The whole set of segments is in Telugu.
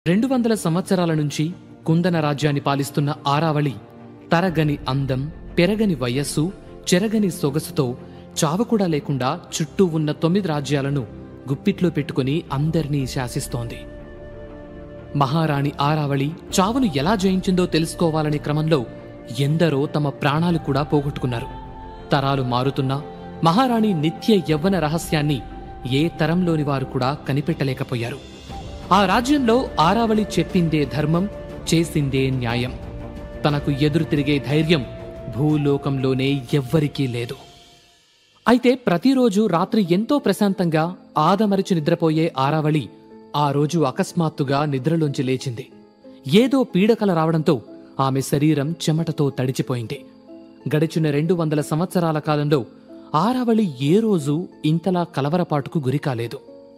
రెండు వందల సంవత్సరాల నుంచి కుందన రాజ్యాన్ని పాలిస్తున్న ఆరావళి తరగని అందం పెరగని వయస్సు చెరగని సొగసుతో చావు కూడా లేకుండా చుట్టూ ఉన్న తొమ్మిది రాజ్యాలను గుప్పిట్లో పెట్టుకుని అందరినీ శాసిస్తోంది మహారాణి ఆరావళి చావును ఎలా జయించిందో తెలుసుకోవాలనే క్రమంలో ఎందరో తమ ప్రాణాలు కూడా పోగొట్టుకున్నారు తరాలు మారుతున్నా మహారాణి నిత్య యవ్వన రహస్యాన్ని ఏ తరంలోని వారు కూడా కనిపెట్టలేకపోయారు ఆ రాజ్యంలో ఆరావళి చెప్పిందే ధర్మం చేసిందే న్యాయం తనకు ఎదురు తిరిగే ధైర్యం భూలోకంలోనే ఎవ్వరికీ లేదు అయితే ప్రతిరోజు రాత్రి ఎంతో ప్రశాంతంగా ఆదమరిచి నిద్రపోయే ఆరావళి ఆ రోజు అకస్మాత్తుగా నిద్రలోంచి లేచింది ఏదో పీడకల రావడంతో ఆమె శరీరం చెమటతో తడిచిపోయింది గడిచిన రెండు వందల సంవత్సరాల కాలంలో ఆరావళి ఏ రోజు ఇంతలా కలవరపాటుకు గురికాలేదు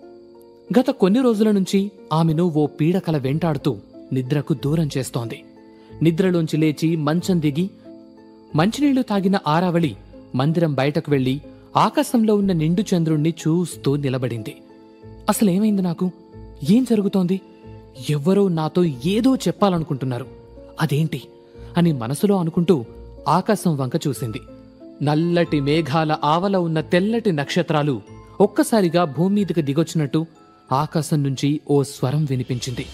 గత కొన్ని రోజుల నుంచి ఆమెను ఓ పీడకల వెంటాడుతూ నిద్రకు దూరం చేస్తోంది నిద్రలోంచి లేచి మంచం దిగి మంచినీళ్లు తాగిన ఆరావళి మందిరం బయటకు వెళ్లి ఆకాశంలో ఉన్న నిండు చంద్రుణ్ణి చూస్తూ నిలబడింది అసలేమైంది నాకు ఏం జరుగుతోంది ఎవ్వరో నాతో ఏదో చెప్పాలనుకుంటున్నారు అదేంటి అని మనసులో అనుకుంటూ ఆకాశం వంక చూసింది నల్లటి మేఘాల ఆవల ఉన్న తెల్లటి నక్షత్రాలు ఒక్కసారిగా భూమి మీదకి దిగొచ్చినట్టు ఆకాశం నుంచి ఓ స్వరం వినిపించింది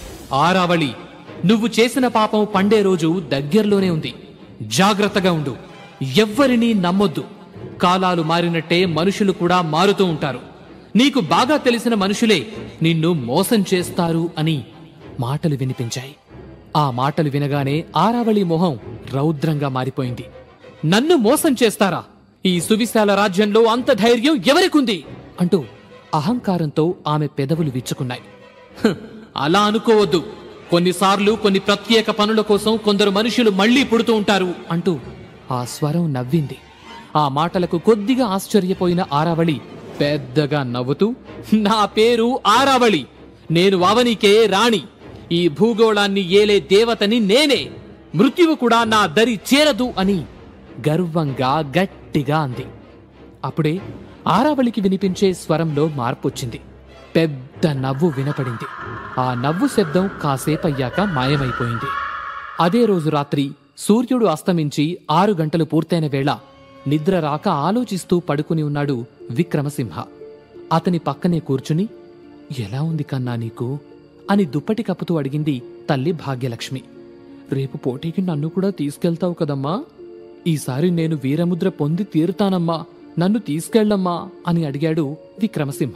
ఆరావళి నువ్వు చేసిన పాపం పండే రోజు దగ్గరలోనే ఉంది జాగ్రత్తగా ఉండు ఎవ్వరినీ నమ్మొద్దు కాలాలు మారినట్టే మనుషులు కూడా మారుతూ ఉంటారు నీకు బాగా తెలిసిన మనుషులే నిన్ను మోసం చేస్తారు అని మాటలు వినిపించాయి ఆ మాటలు వినగానే ఆరావళి మొహం రౌద్రంగా మారిపోయింది నన్ను మోసం చేస్తారా ఈ సువిశాల రాజ్యంలో అంత ధైర్యం ఎవరికుంది అంటూ అహంకారంతో ఆమె పెదవులు విచ్చుకున్నాయి "హ్, అలా అనుకోవద్దు కొన్నిసార్లు కొన్ని ప్రత్యేక పనుల కోసం కొందరు మనుషులు మళ్లీ పుడుతూ ఉంటారు అంటూ ఆ స్వరం నవ్వింది ఆ మాటలకు కొద్దిగా ఆశ్చర్యపోయిన ఆరావళి పెద్దగా నవ్వుతూ నా పేరు ఆరావళి నేను వావనికే రాణి ఈ భూగోళాన్ని ఏలే దేవతని నేనే మృత్యువు కూడా నా దరి చేరదు అని గర్వంగా గట్టిగా అంది అప్పుడే ఆరావళికి వినిపించే స్వరంలో మార్పొచ్చింది పెద్ద నవ్వు వినపడింది ఆ నవ్వు శబ్దం కాసేపయ్యాక మాయమైపోయింది అదే రోజు రాత్రి సూర్యుడు అస్తమించి ఆరు గంటలు పూర్తయిన వేళ నిద్ర రాక ఆలోచిస్తూ పడుకుని ఉన్నాడు విక్రమసింహ అతని పక్కనే కూర్చుని ఎలా ఉంది కన్నా నీకు అని దుప్పటి కప్పుతూ అడిగింది తల్లి భాగ్యలక్ష్మి రేపు పోటీకి నన్ను కూడా తీసుకెళ్తావు కదమ్మా ఈసారి నేను వీరముద్ర పొంది తీరుతానమ్మా నన్ను తీసుకెళ్ళమ్మా అని అడిగాడు విక్రమసింహ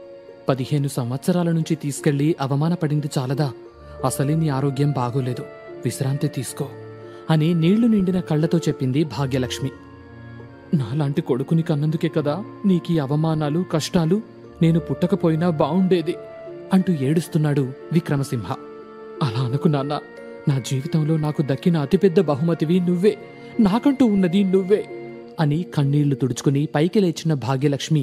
పదిహేను సంవత్సరాల నుంచి తీసుకెళ్లి అవమానపడింది చాలదా అసలే నీ ఆరోగ్యం బాగోలేదు విశ్రాంతి తీసుకో అని నీళ్లు నిండిన కళ్ళతో చెప్పింది భాగ్యలక్ష్మి నాలాంటి కొడుకుని కన్నందుకే కదా నీకీ అవమానాలు కష్టాలు నేను పుట్టకపోయినా బావుండేది అంటూ ఏడుస్తున్నాడు విక్రమసింహ అలా అనుకున్నానా నా జీవితంలో నాకు దక్కిన అతిపెద్ద బహుమతివి నువ్వే నాకంటూ ఉన్నది నువ్వే అని కన్నీళ్లు తుడుచుకుని పైకి లేచిన భాగ్యలక్ష్మి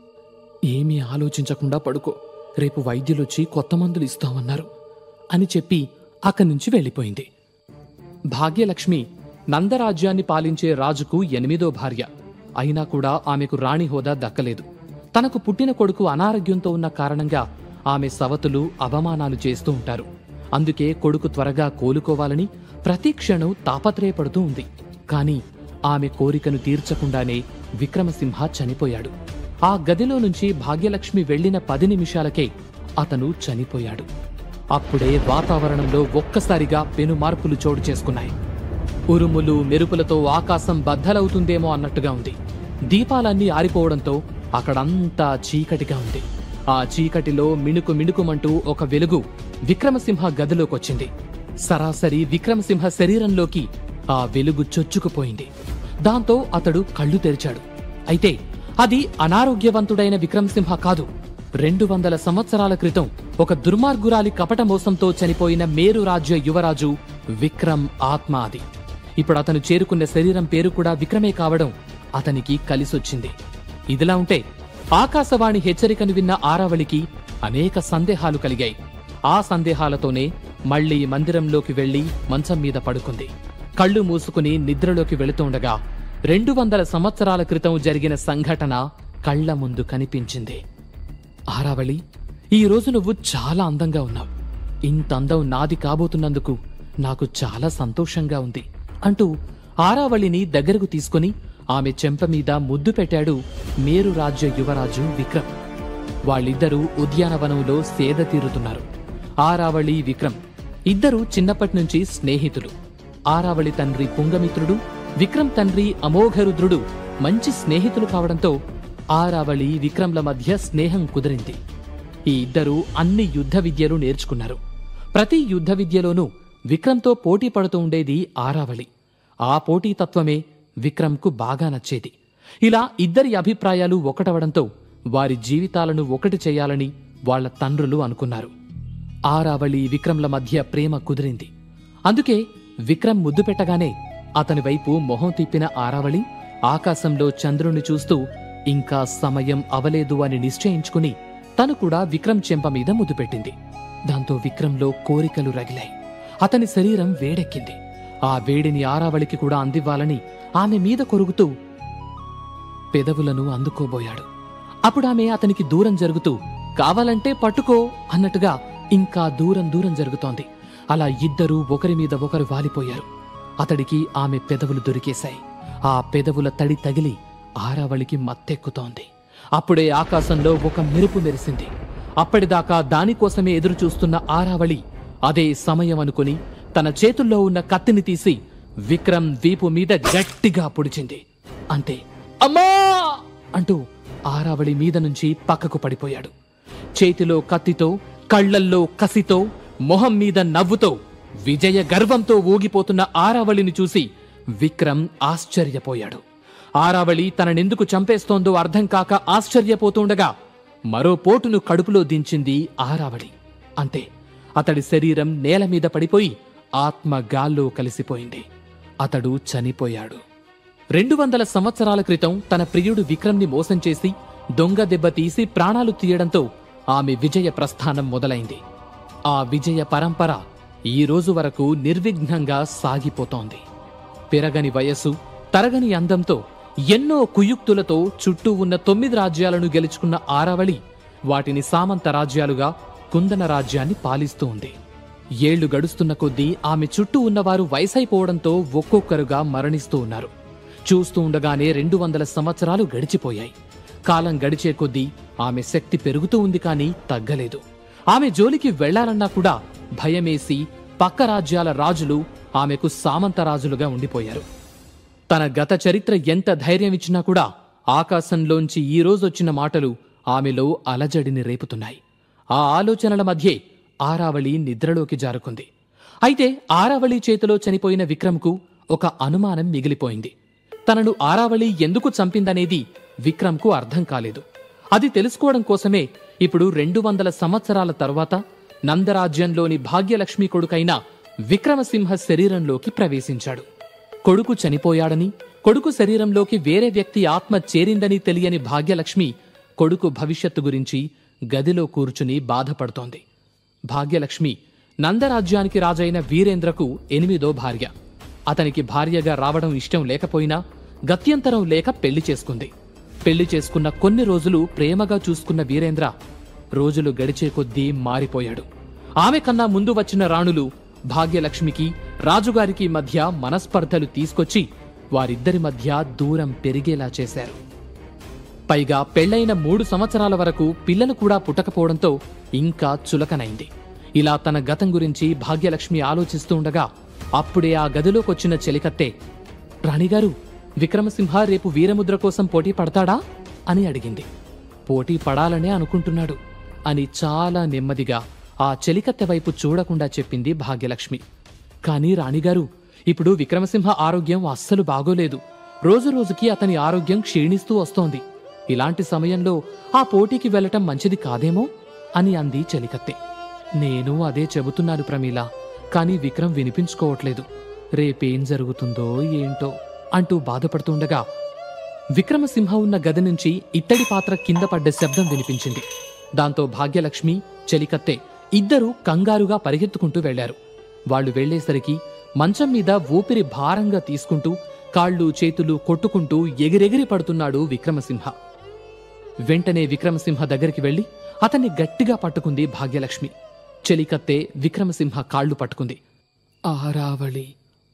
ఏమీ ఆలోచించకుండా పడుకో రేపు వైద్యులొచ్చి కొత్త మందులు ఇస్తామన్నారు అని చెప్పి అక్కడి నుంచి వెళ్ళిపోయింది భాగ్యలక్ష్మి నందరాజ్యాన్ని పాలించే రాజుకు ఎనిమిదో భార్య అయినా కూడా ఆమెకు రాణి హోదా దక్కలేదు తనకు పుట్టిన కొడుకు అనారోగ్యంతో ఉన్న కారణంగా ఆమె సవతులు అవమానాలు చేస్తూ ఉంటారు అందుకే కొడుకు త్వరగా కోలుకోవాలని ప్రతి క్షణం తాపత్రయపడుతూ ఉంది కాని ఆమె కోరికను తీర్చకుండానే విక్రమసింహ చనిపోయాడు ఆ గదిలో నుంచి భాగ్యలక్ష్మి వెళ్లిన పది నిమిషాలకే అతను చనిపోయాడు అప్పుడే వాతావరణంలో ఒక్కసారిగా పెను మార్పులు చోటు చేసుకున్నాయి ఉరుములు మెరుపులతో ఆకాశం బద్దలవుతుందేమో అన్నట్టుగా ఉంది దీపాలన్నీ ఆరిపోవడంతో అక్కడంతా చీకటిగా ఉంది ఆ చీకటిలో మిణుకు మిణుకుమంటూ ఒక వెలుగు విక్రమసింహ గదిలోకొచ్చింది సరాసరి విక్రమసింహ శరీరంలోకి ఆ వెలుగు చొచ్చుకుపోయింది దాంతో అతడు కళ్ళు తెరిచాడు అయితే అది అనారోగ్యవంతుడైన విక్రమసింహ కాదు రెండు వందల సంవత్సరాల క్రితం ఒక దుర్మార్గురాలి కపట మోసంతో చనిపోయిన మేరు రాజ్య యువరాజు విక్రమ్ ఆత్మ అది ఇప్పుడు అతను చేరుకున్న శరీరం పేరు కూడా విక్రమే కావడం అతనికి కలిసొచ్చింది ఇదిలా ఉంటే ఆకాశవాణి హెచ్చరికను విన్న ఆరావళికి అనేక సందేహాలు కలిగాయి ఆ సందేహాలతోనే మళ్లీ మందిరంలోకి వెళ్లి మంచం మీద పడుకుంది కళ్ళు మూసుకుని నిద్రలోకి వెళుతుండగా రెండు వందల సంవత్సరాల క్రితం జరిగిన సంఘటన కళ్ల ముందు కనిపించింది ఆరావళి ఈ రోజు నువ్వు చాలా అందంగా ఉన్నావు ఇంత అందం నాది కాబోతున్నందుకు నాకు చాలా సంతోషంగా ఉంది అంటూ ఆరావళిని దగ్గరకు తీసుకుని ఆమె చెంప మీద ముద్దు పెట్టాడు మేరు రాజ్య యువరాజు విక్రమ్ వాళ్ళిద్దరూ ఉద్యానవనంలో సేద తీరుతున్నారు ఆరావళి విక్రమ్ ఇద్దరూ చిన్నప్పటి నుంచి స్నేహితులు ఆరావళి తండ్రి పుంగమిత్రుడు విక్రమ్ తండ్రి అమోఘరుద్రుడు మంచి స్నేహితులు కావడంతో ఆరావళి విక్రమ్ల మధ్య స్నేహం కుదిరింది ఈ ఇద్దరూ అన్ని యుద్ధ విద్యలు నేర్చుకున్నారు ప్రతి యుద్ధ విద్యలోనూ విక్రమ్తో పోటీ పడుతూ ఉండేది ఆరావళి ఆ పోటీతత్వమే విక్రమ్కు బాగా నచ్చేది ఇలా ఇద్దరి అభిప్రాయాలు ఒకటవడంతో వారి జీవితాలను ఒకటి చేయాలని వాళ్ళ తండ్రులు అనుకున్నారు ఆరావళి విక్రమ్ల మధ్య ప్రేమ కుదిరింది అందుకే విక్రమ్ ముద్దు పెట్టగానే అతని వైపు మొహం తిప్పిన ఆరావళి ఆకాశంలో చంద్రుని చూస్తూ ఇంకా సమయం అవలేదు అని నిశ్చయించుకుని తను కూడా విక్రమ్ చెంప మీద ముద్దు పెట్టింది దాంతో విక్రమ్లో కోరికలు రగిలాయి అతని శరీరం వేడెక్కింది ఆ వేడిని ఆరావళికి కూడా అందివ్వాలని ఆమె మీద కొరుగుతూ పెదవులను అందుకోబోయాడు అప్పుడామె అతనికి దూరం జరుగుతూ కావాలంటే పట్టుకో అన్నట్టుగా ఇంకా దూరం దూరం జరుగుతోంది అలా ఇద్దరూ ఒకరి మీద ఒకరు వాలిపోయారు అతడికి ఆమె పెదవులు దొరికేశాయి ఆ పెదవుల తడి తగిలి ఆరావళికి మత్తెక్కుతోంది అప్పుడే ఆకాశంలో ఒక మెరుపు మెరిసింది అప్పటిదాకా దానికోసమే ఎదురు చూస్తున్న ఆరావళి అదే సమయం అనుకుని తన చేతుల్లో ఉన్న కత్తిని తీసి విక్రమ్ వీపు మీద గట్టిగా పొడిచింది అంతే అమ్మా అంటూ ఆరావళి మీద నుంచి పక్కకు పడిపోయాడు చేతిలో కత్తితో కళ్ళల్లో కసితో మొహం మీద నవ్వుతో విజయ గర్వంతో ఊగిపోతున్న ఆరావళిని చూసి విక్రమ్ ఆశ్చర్యపోయాడు ఆరావళి తననెందుకు చంపేస్తోందో అర్థం కాక ఆశ్చర్యపోతుండగా మరో పోటును కడుపులో దించింది ఆరావళి అంతే అతడి శరీరం నేల మీద పడిపోయి ఆత్మ గాల్లో కలిసిపోయింది అతడు చనిపోయాడు రెండు వందల సంవత్సరాల క్రితం తన ప్రియుడు విక్రమ్ని మోసం చేసి దొంగ దెబ్బ తీసి ప్రాణాలు తీయడంతో ఆమె విజయ ప్రస్థానం మొదలైంది ఆ విజయ పరంపర ఈ రోజు వరకు నిర్విఘ్నంగా సాగిపోతోంది పెరగని వయస్సు తరగని అందంతో ఎన్నో కుయుక్తులతో చుట్టూ ఉన్న తొమ్మిది రాజ్యాలను గెలుచుకున్న ఆరావళి వాటిని సామంత రాజ్యాలుగా కుందన రాజ్యాన్ని పాలిస్తూ ఉంది ఏళ్లు గడుస్తున్న కొద్దీ ఆమె చుట్టూ ఉన్నవారు వయసైపోవడంతో ఒక్కొక్కరుగా మరణిస్తూ ఉన్నారు చూస్తూ ఉండగానే రెండు వందల సంవత్సరాలు గడిచిపోయాయి కాలం గడిచే కొద్దీ ఆమె శక్తి పెరుగుతూ ఉంది కానీ తగ్గలేదు ఆమె జోలికి వెళ్లాలన్నా కూడా భయమేసి పక్క రాజ్యాల రాజులు ఆమెకు సామంత రాజులుగా ఉండిపోయారు తన గత చరిత్ర ఎంత ధైర్యం ఇచ్చినా కూడా ఆకాశంలోంచి ఈ రోజొచ్చిన మాటలు ఆమెలో అలజడిని రేపుతున్నాయి ఆ ఆలోచనల మధ్యే ఆరావళి నిద్రలోకి జారుకుంది అయితే ఆరావళి చేతిలో చనిపోయిన విక్రమ్కు ఒక అనుమానం మిగిలిపోయింది తనను ఆరావళి ఎందుకు చంపిందనేది విక్రమ్కు అర్థం కాలేదు అది తెలుసుకోవడం కోసమే ఇప్పుడు రెండు వందల సంవత్సరాల తరువాత నందరాజ్యంలోని భాగ్యలక్ష్మి కొడుకైన విక్రమసింహ శరీరంలోకి ప్రవేశించాడు కొడుకు చనిపోయాడని కొడుకు శరీరంలోకి వేరే వ్యక్తి ఆత్మ చేరిందని తెలియని భాగ్యలక్ష్మి కొడుకు భవిష్యత్తు గురించి గదిలో కూర్చుని బాధపడుతోంది భాగ్యలక్ష్మి నందరాజ్యానికి రాజైన వీరేంద్రకు ఎనిమిదో భార్య అతనికి భార్యగా రావడం ఇష్టం లేకపోయినా గత్యంతరం లేక పెళ్లి చేసుకుంది పెళ్లి చేసుకున్న కొన్ని రోజులు ప్రేమగా చూసుకున్న వీరేంద్ర రోజులు గడిచే కొద్దీ మారిపోయాడు ఆమె కన్నా ముందు వచ్చిన రాణులు భాగ్యలక్ష్మికి రాజుగారికి మధ్య మనస్పర్ధలు తీసుకొచ్చి వారిద్దరి మధ్య దూరం పెరిగేలా చేశారు పైగా పెళ్లైన మూడు సంవత్సరాల వరకు పిల్లలు కూడా పుట్టకపోవడంతో ఇంకా చులకనైంది ఇలా తన గతం గురించి భాగ్యలక్ష్మి ఆలోచిస్తూ ఉండగా అప్పుడే ఆ గదిలోకొచ్చిన చెలికత్తే రాణిగారు విక్రమసింహ రేపు వీరముద్ర కోసం పోటీ పడతాడా అని అడిగింది పోటీ పడాలనే అనుకుంటున్నాడు అని చాలా నెమ్మదిగా ఆ చెలికత్తె వైపు చూడకుండా చెప్పింది భాగ్యలక్ష్మి కానీ రాణిగారు ఇప్పుడు విక్రమసింహ ఆరోగ్యం అస్సలు బాగోలేదు రోజు రోజుకి అతని ఆరోగ్యం క్షీణిస్తూ వస్తోంది ఇలాంటి సమయంలో ఆ పోటీకి వెళ్ళటం మంచిది కాదేమో అని అంది చెలికత్తె నేను అదే చెబుతున్నాను ప్రమీల కానీ విక్రమ్ వినిపించుకోవట్లేదు రేపేం జరుగుతుందో ఏంటో అంటూ బాధపడుతుండగా విక్రమసింహ ఉన్న గది నుంచి ఇత్తడి పాత్ర కింద పడ్డ శబ్దం వినిపించింది దాంతో భాగ్యలక్ష్మి చెలికత్తె ఇద్దరూ కంగారుగా పరిగెత్తుకుంటూ వెళ్లారు వాళ్ళు వెళ్లేసరికి మంచం మీద ఊపిరి భారంగా తీసుకుంటూ కాళ్ళు చేతులు కొట్టుకుంటూ ఎగిరెగిరి పడుతున్నాడు విక్రమసింహ వెంటనే విక్రమసింహ దగ్గరికి వెళ్లి అతన్ని గట్టిగా పట్టుకుంది భాగ్యలక్ష్మి చెలికత్తే విక్రమసింహ కాళ్ళు పట్టుకుంది ఆరావళి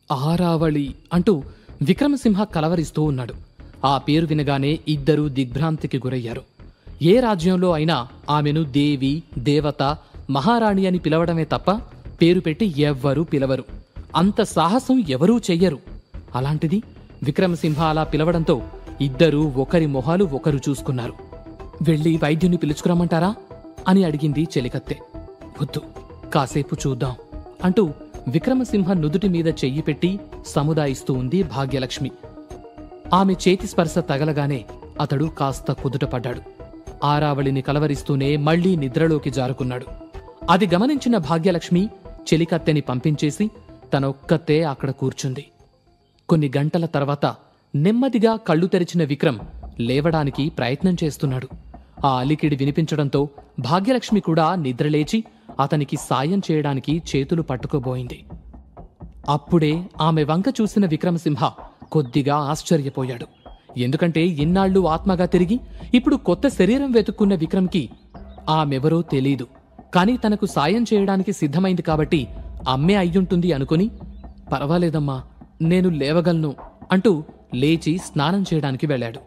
ఆరావళి అంటూ విక్రమసింహ కలవరిస్తూ ఉన్నాడు ఆ పేరు వినగానే ఇద్దరూ దిగ్భ్రాంతికి గురయ్యారు ఏ రాజ్యంలో అయినా ఆమెను దేవి దేవత మహారాణి అని పిలవడమే తప్ప పేరు పెట్టి ఎవ్వరూ పిలవరు అంత సాహసం ఎవరూ చెయ్యరు అలాంటిది విక్రమసింహ అలా పిలవడంతో ఇద్దరూ ఒకరి మొహాలు ఒకరు చూసుకున్నారు వెళ్ళి వైద్యుని పిలుచుకురమ్మంటారా అని అడిగింది చెలికత్తె వద్దు కాసేపు చూద్దాం అంటూ విక్రమసింహ నుదుటి మీద చెయ్యి పెట్టి సముదాయిస్తూ ఉంది భాగ్యలక్ష్మి ఆమె చేతి స్పర్శ తగలగానే అతడు కాస్త కుదుటపడ్డాడు ఆరావళిని కలవరిస్తూనే మళ్లీ నిద్రలోకి జారుకున్నాడు అది గమనించిన భాగ్యలక్ష్మి చెలికత్తెని పంపించేసి తనొక్కతే అక్కడ కూర్చుంది కొన్ని గంటల తర్వాత నెమ్మదిగా కళ్ళు తెరిచిన విక్రమ్ లేవడానికి ప్రయత్నం చేస్తున్నాడు ఆ అలికిడి వినిపించడంతో భాగ్యలక్ష్మి కూడా నిద్రలేచి అతనికి సాయం చేయడానికి చేతులు పట్టుకోబోయింది అప్పుడే ఆమె వంక చూసిన విక్రమసింహ కొద్దిగా ఆశ్చర్యపోయాడు ఎందుకంటే ఇన్నాళ్లు ఆత్మగా తిరిగి ఇప్పుడు కొత్త శరీరం వెతుక్కున్న విక్రమ్కి ఆమెవరో తెలీదు కాని తనకు సాయం చేయడానికి సిద్ధమైంది కాబట్టి అమ్మే అయ్యుంటుంది అనుకుని పర్వాలేదమ్మా నేను లేవగలను అంటూ లేచి స్నానం చేయడానికి వెళ్ళాడు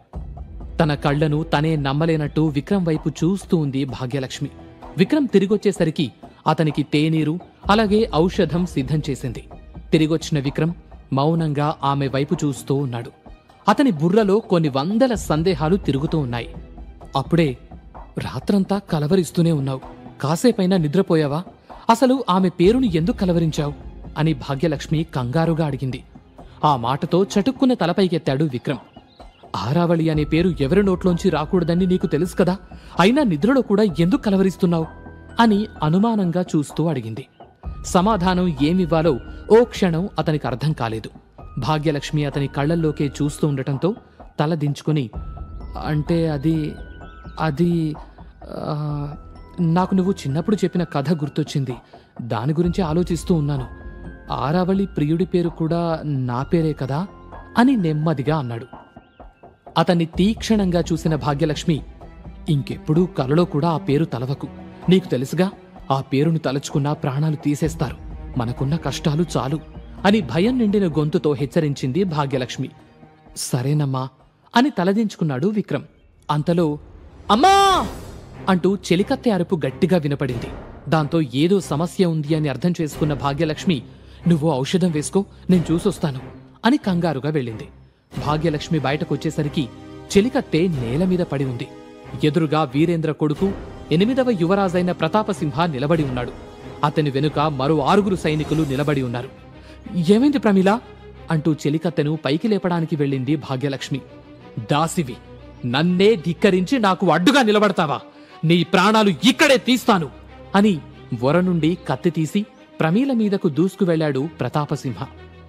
తన కళ్లను తనే నమ్మలేనట్టు విక్రమ్ వైపు చూస్తూ ఉంది భాగ్యలక్ష్మి విక్రమ్ తిరిగొచ్చేసరికి అతనికి తేనీరు అలాగే ఔషధం సిద్ధం చేసింది తిరిగొచ్చిన విక్రమ్ మౌనంగా ఆమె వైపు చూస్తూ ఉన్నాడు అతని బుర్రలో కొన్ని వందల సందేహాలు తిరుగుతూ ఉన్నాయి అప్పుడే రాత్రంతా కలవరిస్తూనే ఉన్నావు కాసేపైనా నిద్రపోయావా అసలు ఆమె పేరుని ఎందుకు కలవరించావు అని భాగ్యలక్ష్మి కంగారుగా అడిగింది ఆ మాటతో చటుక్కున తలపైకెత్తాడు విక్రమ్ ఆరావళి అనే పేరు ఎవరి నోట్లోంచి రాకూడదని నీకు తెలుసు కదా అయినా నిద్రలో కూడా ఎందుకు కలవరిస్తున్నావు అని అనుమానంగా చూస్తూ అడిగింది సమాధానం ఏమివ్వాలో ఓ క్షణం అతనికి అర్థం కాలేదు భాగ్యలక్ష్మి అతని కళ్ళల్లోకే చూస్తూ ఉండటంతో తల దించుకుని అంటే అది అది ఆ, నాకు నువ్వు చిన్నప్పుడు చెప్పిన కథ గుర్తొచ్చింది దాని గురించి ఆలోచిస్తూ ఉన్నాను ఆరావళి ప్రియుడి పేరు కూడా నా పేరే కదా అని నెమ్మదిగా అన్నాడు అతన్ని తీక్షణంగా చూసిన భాగ్యలక్ష్మి ఇంకెప్పుడూ కలలో కూడా ఆ పేరు తలవకు నీకు తెలుసుగా ఆ పేరును తలుచుకున్నా ప్రాణాలు తీసేస్తారు మనకున్న కష్టాలు చాలు అని భయం నిండిన గొంతుతో హెచ్చరించింది భాగ్యలక్ష్మి సరేనమ్మా అని తలదించుకున్నాడు విక్రమ్ అంతలో అమ్మా అంటూ చెలికత్తె అరుపు గట్టిగా వినపడింది దాంతో ఏదో సమస్య ఉంది అని అర్థం చేసుకున్న భాగ్యలక్ష్మి నువ్వు ఔషధం వేసుకో నేను చూసొస్తాను అని కంగారుగా వెళ్ళింది భాగ్యలక్ష్మి బయటకొచ్చేసరికి చెలికత్తె నేల మీద పడి ఉంది ఎదురుగా వీరేంద్ర కొడుకు ఎనిమిదవ యువరాజైన ప్రతాపసింహ నిలబడి ఉన్నాడు అతని వెనుక మరో ఆరుగురు సైనికులు నిలబడి ఉన్నారు ఏమైంది ప్రమీల అంటూ చెలికత్తెను పైకి లేపడానికి వెళ్ళింది భాగ్యలక్ష్మి దాసివి నన్నే ధిక్కరించి నాకు అడ్డుగా నిలబడతావా నీ ప్రాణాలు ఇక్కడే తీస్తాను అని వర నుండి కత్తి తీసి ప్రమీల మీదకు దూసుకు వెళ్లాడు ప్రతాపసింహ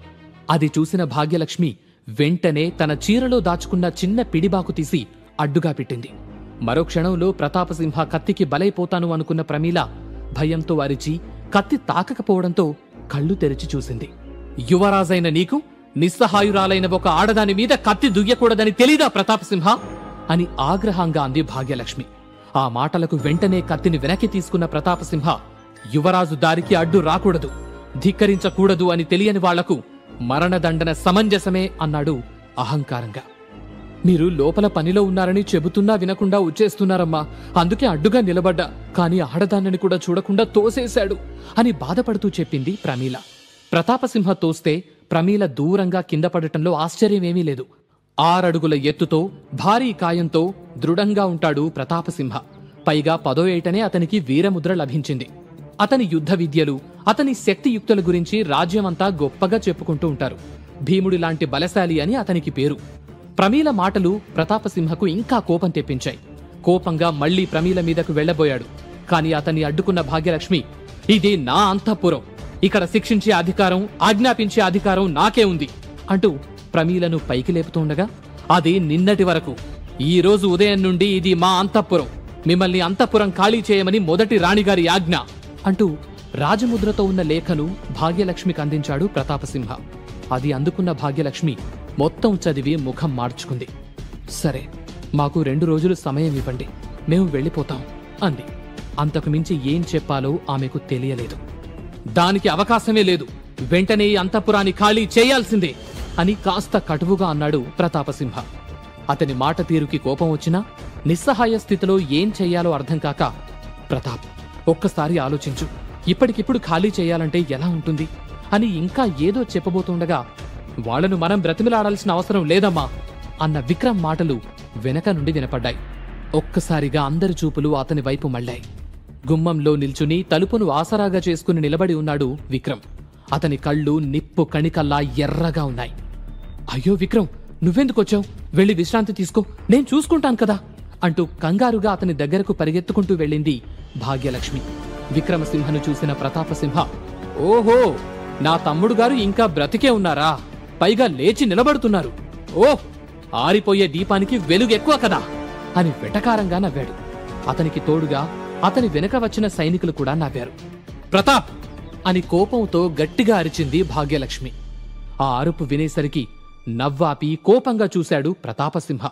అది చూసిన భాగ్యలక్ష్మి వెంటనే తన చీరలో దాచుకున్న చిన్న పిడిబాకు తీసి అడ్డుగా పెట్టింది మరో క్షణంలో ప్రతాపసింహ కత్తికి బలైపోతాను అనుకున్న ప్రమీల భయంతో అరిచి కత్తి తాకకపోవడంతో కళ్ళు తెరిచి చూసింది యువరాజైన నీకు నిస్సహాయురాలైన ఒక ఆడదాని మీద కత్తి దుయ్యకూడదని తెలీదా ప్రతాపసింహ అని ఆగ్రహంగా అంది భాగ్యలక్ష్మి ఆ మాటలకు వెంటనే కత్తిని వెనక్కి తీసుకున్న ప్రతాపసింహ యువరాజు దారికి అడ్డు రాకూడదు ధిక్కరించకూడదు అని తెలియని వాళ్లకు మరణదండన సమంజసమే అన్నాడు అహంకారంగా మీరు లోపల పనిలో ఉన్నారని చెబుతున్నా వినకుండా వచ్చేస్తున్నారమ్మా అందుకే అడ్డుగా నిలబడ్డా కాని ఆడదాన్నని కూడా చూడకుండా తోసేశాడు అని బాధపడుతూ చెప్పింది ప్రమీల ప్రతాపసింహ తోస్తే ప్రమీల దూరంగా కింద పడటంలో ఆశ్చర్యమేమీ లేదు ఆరడుగుల ఎత్తుతో భారీ కాయంతో దృఢంగా ఉంటాడు ప్రతాపసింహ పైగా పదో ఏటనే అతనికి వీరముద్ర లభించింది అతని యుద్ధ విద్యలు అతని శక్తియుక్తుల గురించి రాజ్యమంతా గొప్పగా చెప్పుకుంటూ ఉంటారు భీముడి లాంటి బలశాలి అని అతనికి పేరు ప్రమీల మాటలు ప్రతాపసింహకు ఇంకా కోపం తెప్పించాయి కోపంగా మళ్లీ ప్రమీల మీదకు వెళ్లబోయాడు కాని అతన్ని అడ్డుకున్న భాగ్యలక్ష్మి ఇది నా అంతఃపురం ఇక్కడ శిక్షించే అధికారం ఆజ్ఞాపించే అధికారం నాకే ఉంది అంటూ ప్రమీలను పైకి లేపుతుండగా అది నిన్నటి వరకు ఈ రోజు ఉదయం నుండి ఇది మా అంతఃపురం మిమ్మల్ని అంతఃపురం ఖాళీ చేయమని మొదటి రాణిగారి ఆజ్ఞ అంటూ రాజముద్రతో ఉన్న లేఖను భాగ్యలక్ష్మికి అందించాడు ప్రతాపసింహ అది అందుకున్న భాగ్యలక్ష్మి మొత్తం చదివి ముఖం మార్చుకుంది సరే మాకు రెండు రోజులు సమయం ఇవ్వండి మేము వెళ్ళిపోతాం అంది అంతకు మించి ఏం చెప్పాలో ఆమెకు తెలియలేదు దానికి అవకాశమే లేదు వెంటనే ఈ అంతఃపురాన్ని ఖాళీ చేయాల్సిందే అని కాస్త కటువుగా అన్నాడు ప్రతాపసింహ అతని మాట తీరుకి కోపం వచ్చినా నిస్సహాయ స్థితిలో ఏం చెయ్యాలో అర్థం కాక ప్రతాప్ ఒక్కసారి ఆలోచించు ఇప్పటికిప్పుడు ఖాళీ చేయాలంటే ఎలా ఉంటుంది అని ఇంకా ఏదో చెప్పబోతుండగా వాళ్ళను మనం బ్రతిమిలాడాల్సిన అవసరం లేదమ్మా అన్న విక్రమ్ మాటలు వెనక నుండి వినపడ్డాయి ఒక్కసారిగా అందరి చూపులు అతని వైపు మళ్ళాయి గుమ్మంలో నిల్చుని తలుపును ఆసరాగా చేసుకుని నిలబడి ఉన్నాడు విక్రమ్ అతని కళ్ళు నిప్పు కణికల్లా ఎర్రగా ఉన్నాయి అయ్యో విక్రమ్ నువ్వెందుకొచ్చావు వెళ్ళి విశ్రాంతి తీసుకో నేను చూసుకుంటాను కదా అంటూ కంగారుగా అతని దగ్గరకు పరిగెత్తుకుంటూ వెళ్ళింది భాగ్యలక్ష్మి విక్రమసింహను చూసిన ప్రతాపసింహ ఓహో నా తమ్ముడు గారు ఇంకా బ్రతికే ఉన్నారా పైగా లేచి నిలబడుతున్నారు ఓ ఆరిపోయే దీపానికి వెలుగు ఎక్కువ కదా అని వెటకారంగా నవ్వాడు అతనికి తోడుగా అతని వెనక వచ్చిన సైనికులు కూడా నవ్వారు ప్రతాప్ అని కోపంతో గట్టిగా అరిచింది భాగ్యలక్ష్మి ఆ అరుపు వినేసరికి నవ్వాపి కోపంగా చూశాడు ప్రతాపసింహ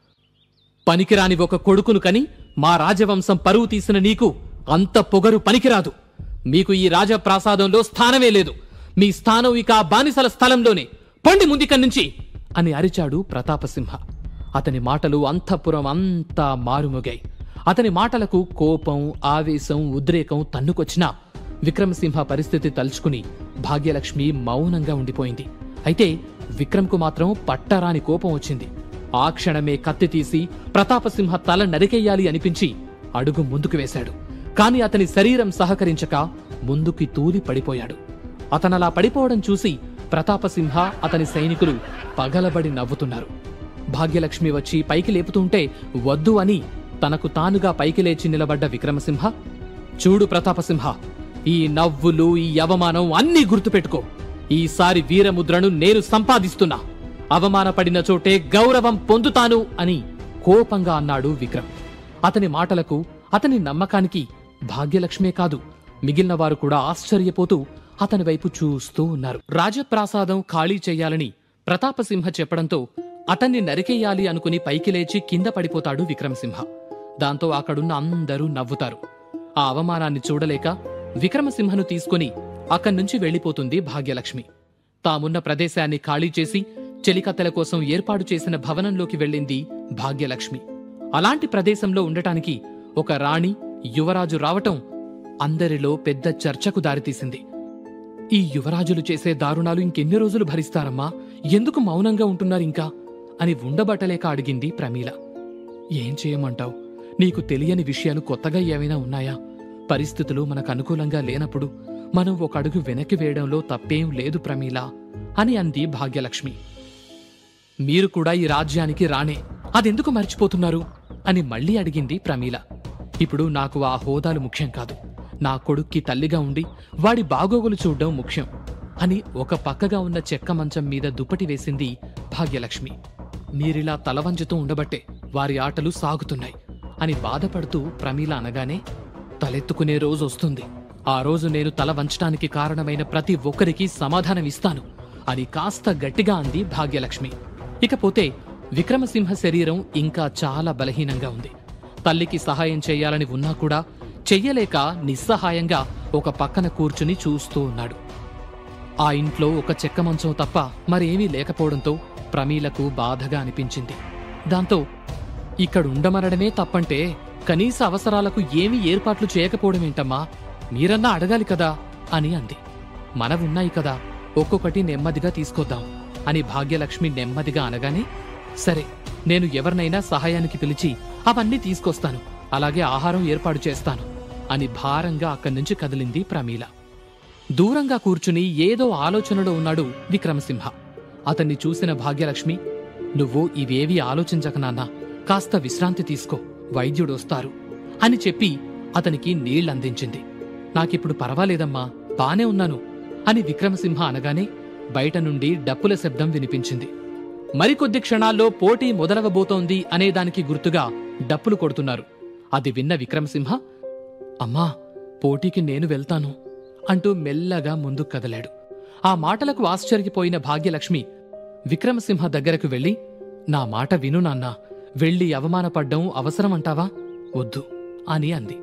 పనికిరాని ఒక కొడుకును కని మా రాజవంశం పరువు తీసిన నీకు అంత పొగరు పనికిరాదు మీకు ఈ రాజప్రాసాదంలో స్థానమే లేదు మీ స్థానం ఇక ఆ బానిసల స్థలంలోనే పొండి ముందికన్ నుంచి అని అరిచాడు ప్రతాపసింహ అతని మాటలు అంతఃపురం అంతా మారుమోగాయి అతని మాటలకు కోపం ఆవేశం ఉద్రేకం తన్నుకొచ్చినా విక్రమసింహ పరిస్థితి తలుచుకుని భాగ్యలక్ష్మి మౌనంగా ఉండిపోయింది అయితే విక్రమ్కు మాత్రం పట్టరాని కోపం వచ్చింది ఆ క్షణమే కత్తి తీసి ప్రతాపసింహ తల నరికెయ్యాలి అనిపించి అడుగు ముందుకు వేశాడు కాని అతని శరీరం సహకరించక ముందుకి తూలి పడిపోయాడు అతనలా పడిపోవడం చూసి ప్రతాపసింహ అతని సైనికులు పగలబడి నవ్వుతున్నారు భాగ్యలక్ష్మి వచ్చి పైకి లేపుతుంటే వద్దు అని తనకు తానుగా పైకి లేచి నిలబడ్డ విక్రమసింహ చూడు ప్రతాపసింహ ఈ నవ్వులు ఈ అవమానం అన్నీ గుర్తుపెట్టుకో ఈసారి వీరముద్రను నేను సంపాదిస్తున్నా అవమానపడిన చోటే గౌరవం పొందుతాను అని కోపంగా అన్నాడు విక్రమ్ అతని మాటలకు అతని నమ్మకానికి భాగ్యలక్ష్మే కాదు మిగిలిన వారు కూడా ఆశ్చర్యపోతూ అతని వైపు చూస్తూ ఉన్నారు రాజప్రాసాదం ఖాళీ చెయ్యాలని ప్రతాపసింహ చెప్పడంతో అతన్ని నరికేయాలి అనుకుని పైకి లేచి కింద పడిపోతాడు విక్రమసింహ దాంతో అక్కడున్న అందరూ నవ్వుతారు ఆ అవమానాన్ని చూడలేక విక్రమసింహను తీసుకుని అక్కడి నుంచి వెళ్లిపోతుంది భాగ్యలక్ష్మి తామున్న ప్రదేశాన్ని ఖాళీ చేసి చెలికత్తెల కోసం ఏర్పాటు చేసిన భవనంలోకి వెళ్ళింది భాగ్యలక్ష్మి అలాంటి ప్రదేశంలో ఉండటానికి ఒక రాణి యువరాజు రావటం అందరిలో పెద్ద చర్చకు దారితీసింది ఈ యువరాజులు చేసే దారుణాలు ఇంకెన్ని రోజులు భరిస్తారమ్మా ఎందుకు మౌనంగా ఉంటున్నారు ఇంకా అని ఉండబట్టలేక అడిగింది ప్రమీల ఏం చేయమంటావ్ నీకు తెలియని విషయాలు కొత్తగా ఏమైనా ఉన్నాయా పరిస్థితులు మనకు అనుకూలంగా లేనప్పుడు మనం ఒక అడుగు వెనక్కి వేయడంలో తప్పేం లేదు ప్రమీల అని అంది భాగ్యలక్ష్మి మీరు కూడా ఈ రాజ్యానికి రానే అదెందుకు మర్చిపోతున్నారు అని మళ్ళీ అడిగింది ప్రమీల ఇప్పుడు నాకు ఆ హోదాలు ముఖ్యం కాదు నా కొడుక్కి తల్లిగా ఉండి వాడి బాగోగులు చూడ్డం ముఖ్యం అని ఒక పక్కగా ఉన్న చెక్క మంచం మీద దుప్పటి వేసింది భాగ్యలక్ష్మి మీరిలా తలవంచుతూ ఉండబట్టే వారి ఆటలు సాగుతున్నాయి అని బాధపడుతూ ప్రమీల అనగానే తలెత్తుకునే రోజు వస్తుంది ఆ రోజు నేను తల వంచటానికి కారణమైన ప్రతి ఒక్కరికి సమాధానం ఇస్తాను అని కాస్త గట్టిగా అంది భాగ్యలక్ష్మి ఇకపోతే విక్రమసింహ శరీరం ఇంకా చాలా బలహీనంగా ఉంది తల్లికి సహాయం చేయాలని ఉన్నా కూడా చెయ్యలేక నిస్సహాయంగా ఒక పక్కన కూర్చుని చూస్తూ ఉన్నాడు ఆ ఇంట్లో ఒక చెక్క మంచం తప్ప మరేమీ లేకపోవడంతో ప్రమీలకు బాధగా అనిపించింది దాంతో ఇక్కడుండమనడమే తప్పంటే కనీస అవసరాలకు ఏమీ ఏర్పాట్లు చేయకపోవడమేంటమ్మా మీరన్నా అడగాలి కదా అని అంది మనవున్నాయి కదా ఒక్కొక్కటి నెమ్మదిగా తీసుకొద్దాం అని భాగ్యలక్ష్మి నెమ్మదిగా అనగానే సరే నేను ఎవరినైనా సహాయానికి పిలిచి అవన్నీ తీసుకొస్తాను అలాగే ఆహారం ఏర్పాటు చేస్తాను అని భారంగా అక్కడి నుంచి కదిలింది ప్రమీల దూరంగా కూర్చుని ఏదో ఆలోచనలో ఉన్నాడు విక్రమసింహ అతన్ని చూసిన భాగ్యలక్ష్మి నువ్వు ఇవేవీ ఆలోచించక నాన్నా కాస్త విశ్రాంతి తీసుకో వైద్యుడొస్తారు అని చెప్పి అతనికి నీళ్లందించింది నాకిప్పుడు పర్వాలేదమ్మా బానే ఉన్నాను అని విక్రమసింహ అనగానే బయట నుండి డప్పుల శబ్దం వినిపించింది మరికొద్ది క్షణాల్లో పోటీ మొదలవబోతోంది అనేదానికి గుర్తుగా డప్పులు కొడుతున్నారు అది విన్న విక్రమసింహ అమ్మా పోటీకి నేను వెళ్తాను అంటూ మెల్లగా ముందుకు కదలాడు ఆ మాటలకు ఆశ్చర్యపోయిన భాగ్యలక్ష్మి విక్రమసింహ దగ్గరకు వెళ్ళి నా మాట విను నాన్నా వెళ్ళి అవమానపడ్డం అవసరమంటావా వద్దు అని అంది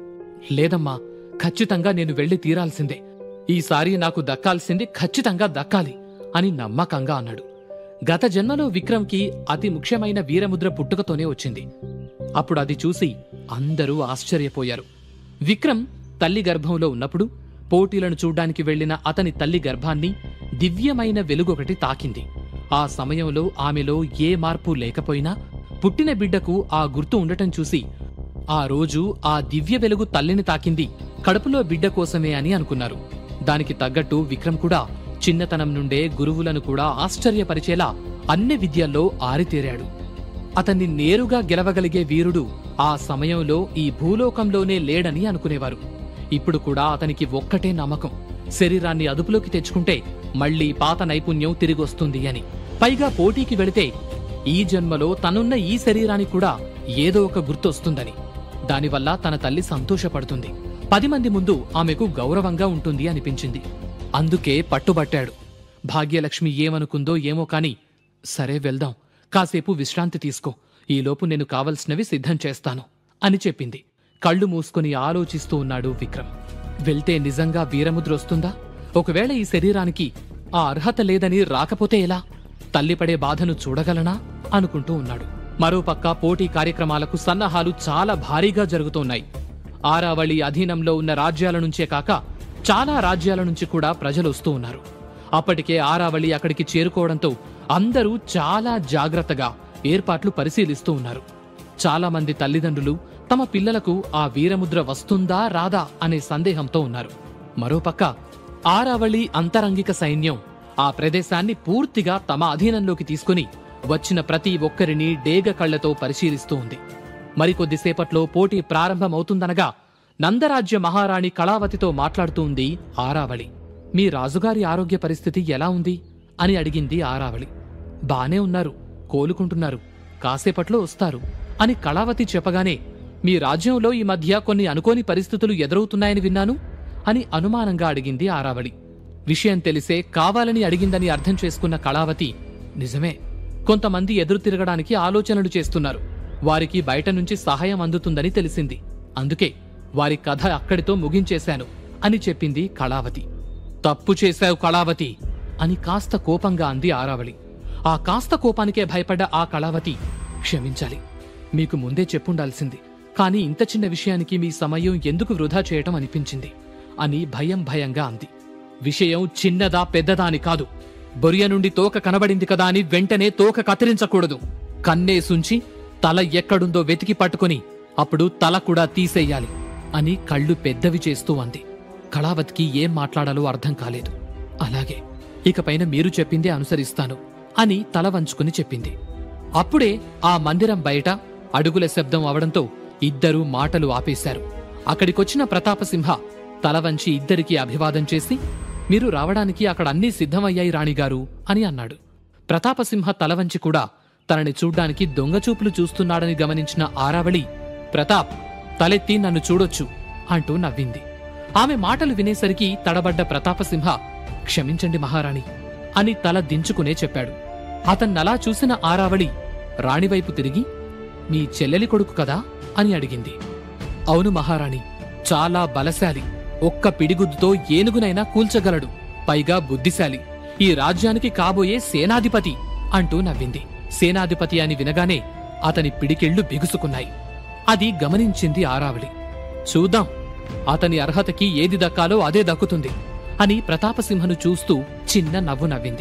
లేదమ్మా ఖచ్చితంగా నేను వెళ్లి తీరాల్సిందే ఈసారి నాకు దక్కాల్సింది ఖచ్చితంగా దక్కాలి అని నమ్మకంగా అన్నాడు గత జన్మలో విక్రమ్కి అతి ముఖ్యమైన వీరముద్ర పుట్టుకతోనే వచ్చింది అప్పుడు అది చూసి అందరూ ఆశ్చర్యపోయారు విక్రమ్ తల్లి గర్భంలో ఉన్నప్పుడు పోటీలను చూడ్డానికి వెళ్లిన అతని తల్లి గర్భాన్ని దివ్యమైన వెలుగొకటి తాకింది ఆ సమయంలో ఆమెలో ఏ మార్పు లేకపోయినా పుట్టిన బిడ్డకు ఆ గుర్తు ఉండటం చూసి ఆ రోజు ఆ దివ్య వెలుగు తల్లిని తాకింది కడుపులో బిడ్డ కోసమే అని అనుకున్నారు దానికి తగ్గట్టు విక్రమ్ కూడా చిన్నతనం నుండే గురువులను కూడా ఆశ్చర్యపరిచేలా అన్ని విద్యల్లో ఆరితేరాడు అతన్ని నేరుగా గెలవగలిగే వీరుడు ఆ సమయంలో ఈ భూలోకంలోనే లేడని అనుకునేవారు ఇప్పుడు కూడా అతనికి ఒక్కటే నమ్మకం శరీరాన్ని అదుపులోకి తెచ్చుకుంటే మళ్ళీ పాత నైపుణ్యం తిరిగొస్తుంది అని పైగా పోటీకి వెళితే ఈ జన్మలో తనున్న ఈ శరీరానికి కూడా ఏదో ఒక గుర్తొస్తుందని దానివల్ల తన తల్లి సంతోషపడుతుంది పది మంది ముందు ఆమెకు గౌరవంగా ఉంటుంది అనిపించింది అందుకే పట్టుబట్టాడు భాగ్యలక్ష్మి ఏమనుకుందో ఏమో కాని సరే వెళ్దాం కాసేపు విశ్రాంతి తీసుకో ఈలోపు నేను కావలసినవి సిద్ధం చేస్తాను అని చెప్పింది కళ్ళు మూసుకుని ఆలోచిస్తూ ఉన్నాడు విక్రమ్ వెళ్తే నిజంగా వీరముద్ర వస్తుందా ఒకవేళ ఈ శరీరానికి ఆ అర్హత లేదని రాకపోతే ఎలా తల్లిపడే బాధను చూడగలనా అనుకుంటూ ఉన్నాడు మరోపక్క పోటీ కార్యక్రమాలకు సన్నాహాలు చాలా భారీగా జరుగుతున్నాయి ఆరావళి అధీనంలో ఉన్న రాజ్యాల నుంచే కాక చాలా రాజ్యాల నుంచి కూడా ప్రజలు వస్తూ ఉన్నారు అప్పటికే ఆరావళి అక్కడికి చేరుకోవడంతో అందరూ చాలా జాగ్రత్తగా ఏర్పాట్లు పరిశీలిస్తూ ఉన్నారు చాలా మంది తల్లిదండ్రులు తమ పిల్లలకు ఆ వీరముద్ర వస్తుందా రాదా అనే సందేహంతో ఉన్నారు మరోపక్క ఆరావళి అంతరంగిక సైన్యం ఆ ప్రదేశాన్ని పూర్తిగా తమ అధీనంలోకి తీసుకుని వచ్చిన ప్రతి ఒక్కరిని డేగ కళ్లతో పరిశీలిస్తూ ఉంది మరికొద్దిసేపట్లో పోటీ ప్రారంభమవుతుందనగా నందరాజ్య మహారాణి కళావతితో మాట్లాడుతూ ఉంది ఆరావళి మీ రాజుగారి ఆరోగ్య పరిస్థితి ఎలా ఉంది అని అడిగింది ఆరావళి బానే ఉన్నారు కోలుకుంటున్నారు కాసేపట్లో వస్తారు అని కళావతి చెప్పగానే మీ రాజ్యంలో ఈ మధ్య కొన్ని అనుకోని పరిస్థితులు ఎదురవుతున్నాయని విన్నాను అని అనుమానంగా అడిగింది ఆరావళి విషయం తెలిసే కావాలని అడిగిందని అర్థం చేసుకున్న కళావతి నిజమే కొంతమంది ఎదురు తిరగడానికి ఆలోచనలు చేస్తున్నారు వారికి బయట నుంచి సహాయం అందుతుందని తెలిసింది అందుకే వారి కథ అక్కడితో ముగించేశాను అని చెప్పింది కళావతి తప్పు చేశావు కళావతి అని కాస్త కోపంగా అంది ఆరావళి ఆ కాస్త కోపానికే భయపడ్డ ఆ కళావతి క్షమించాలి మీకు ముందే చెప్పుండాల్సింది కానీ ఇంత చిన్న విషయానికి మీ సమయం ఎందుకు వృధా చేయటం అనిపించింది అని భయం భయంగా అంది విషయం చిన్నదా పెద్దదా అని కాదు బొరియ నుండి తోక కనబడింది కదా అని వెంటనే తోక కత్తిరించకూడదు కన్నేసుంచి తల ఎక్కడుందో వెతికి పట్టుకుని అప్పుడు తల కూడా తీసేయాలి అని కళ్ళు పెద్దవి చేస్తూ అంది కళావతికి ఏం మాట్లాడాలో అర్థం కాలేదు అలాగే ఇకపైన మీరు చెప్పిందే అనుసరిస్తాను అని తల వంచుకుని చెప్పింది అప్పుడే ఆ మందిరం బయట అడుగుల శబ్దం అవడంతో ఇద్దరూ మాటలు ఆపేశారు అక్కడికొచ్చిన ప్రతాపసింహ తల వంచి ఇద్దరికీ అభివాదం చేసి మీరు రావడానికి అక్కడ అన్నీ సిద్ధమయ్యాయి రాణిగారు అని అన్నాడు ప్రతాపసింహ తల వంచి కూడా తనని చూడ్డానికి దొంగచూపులు చూస్తున్నాడని గమనించిన ఆరావళి ప్రతాప్ తలెత్తి నన్ను చూడొచ్చు అంటూ నవ్వింది ఆమె మాటలు వినేసరికి తడబడ్డ ప్రతాపసింహ క్షమించండి మహారాణి అని తల దించుకునే చెప్పాడు అతన్నలా చూసిన ఆరావళి రాణివైపు తిరిగి మీ చెల్లెలి కొడుకు కదా అని అడిగింది అవును మహారాణి చాలా బలశాలి ఒక్క పిడిగుద్దుతో ఏనుగునైనా కూల్చగలడు పైగా బుద్ధిశాలి ఈ రాజ్యానికి కాబోయే సేనాధిపతి అంటూ నవ్వింది సేనాధిపతి అని వినగానే అతని పిడికెళ్లు బిగుసుకున్నాయి అది గమనించింది ఆరావళి చూద్దాం అతని అర్హతకి ఏది దక్కాలో అదే దక్కుతుంది అని ప్రతాపసింహను చూస్తూ చిన్న నవ్వు నవ్వింది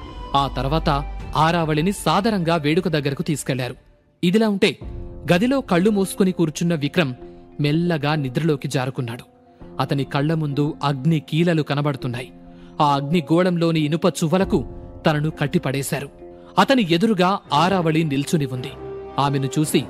ఆ తర్వాత ఆరావళిని సాదరంగా వేడుక దగ్గరకు తీసుకెళ్లారు ఇదిలా ఉంటే గదిలో కళ్ళు మూసుకుని కూర్చున్న విక్రమ్ మెల్లగా నిద్రలోకి జారుకున్నాడు అతని కళ్ల ముందు అగ్ని కీలలు కనబడుతున్నాయి ఆ అగ్ని గోళంలోని ఇనుప చువ్వలకు తనను కట్టిపడేశారు అతని ఎదురుగా ఆరావళి నిల్చుని ఉంది ఆమెను చూసి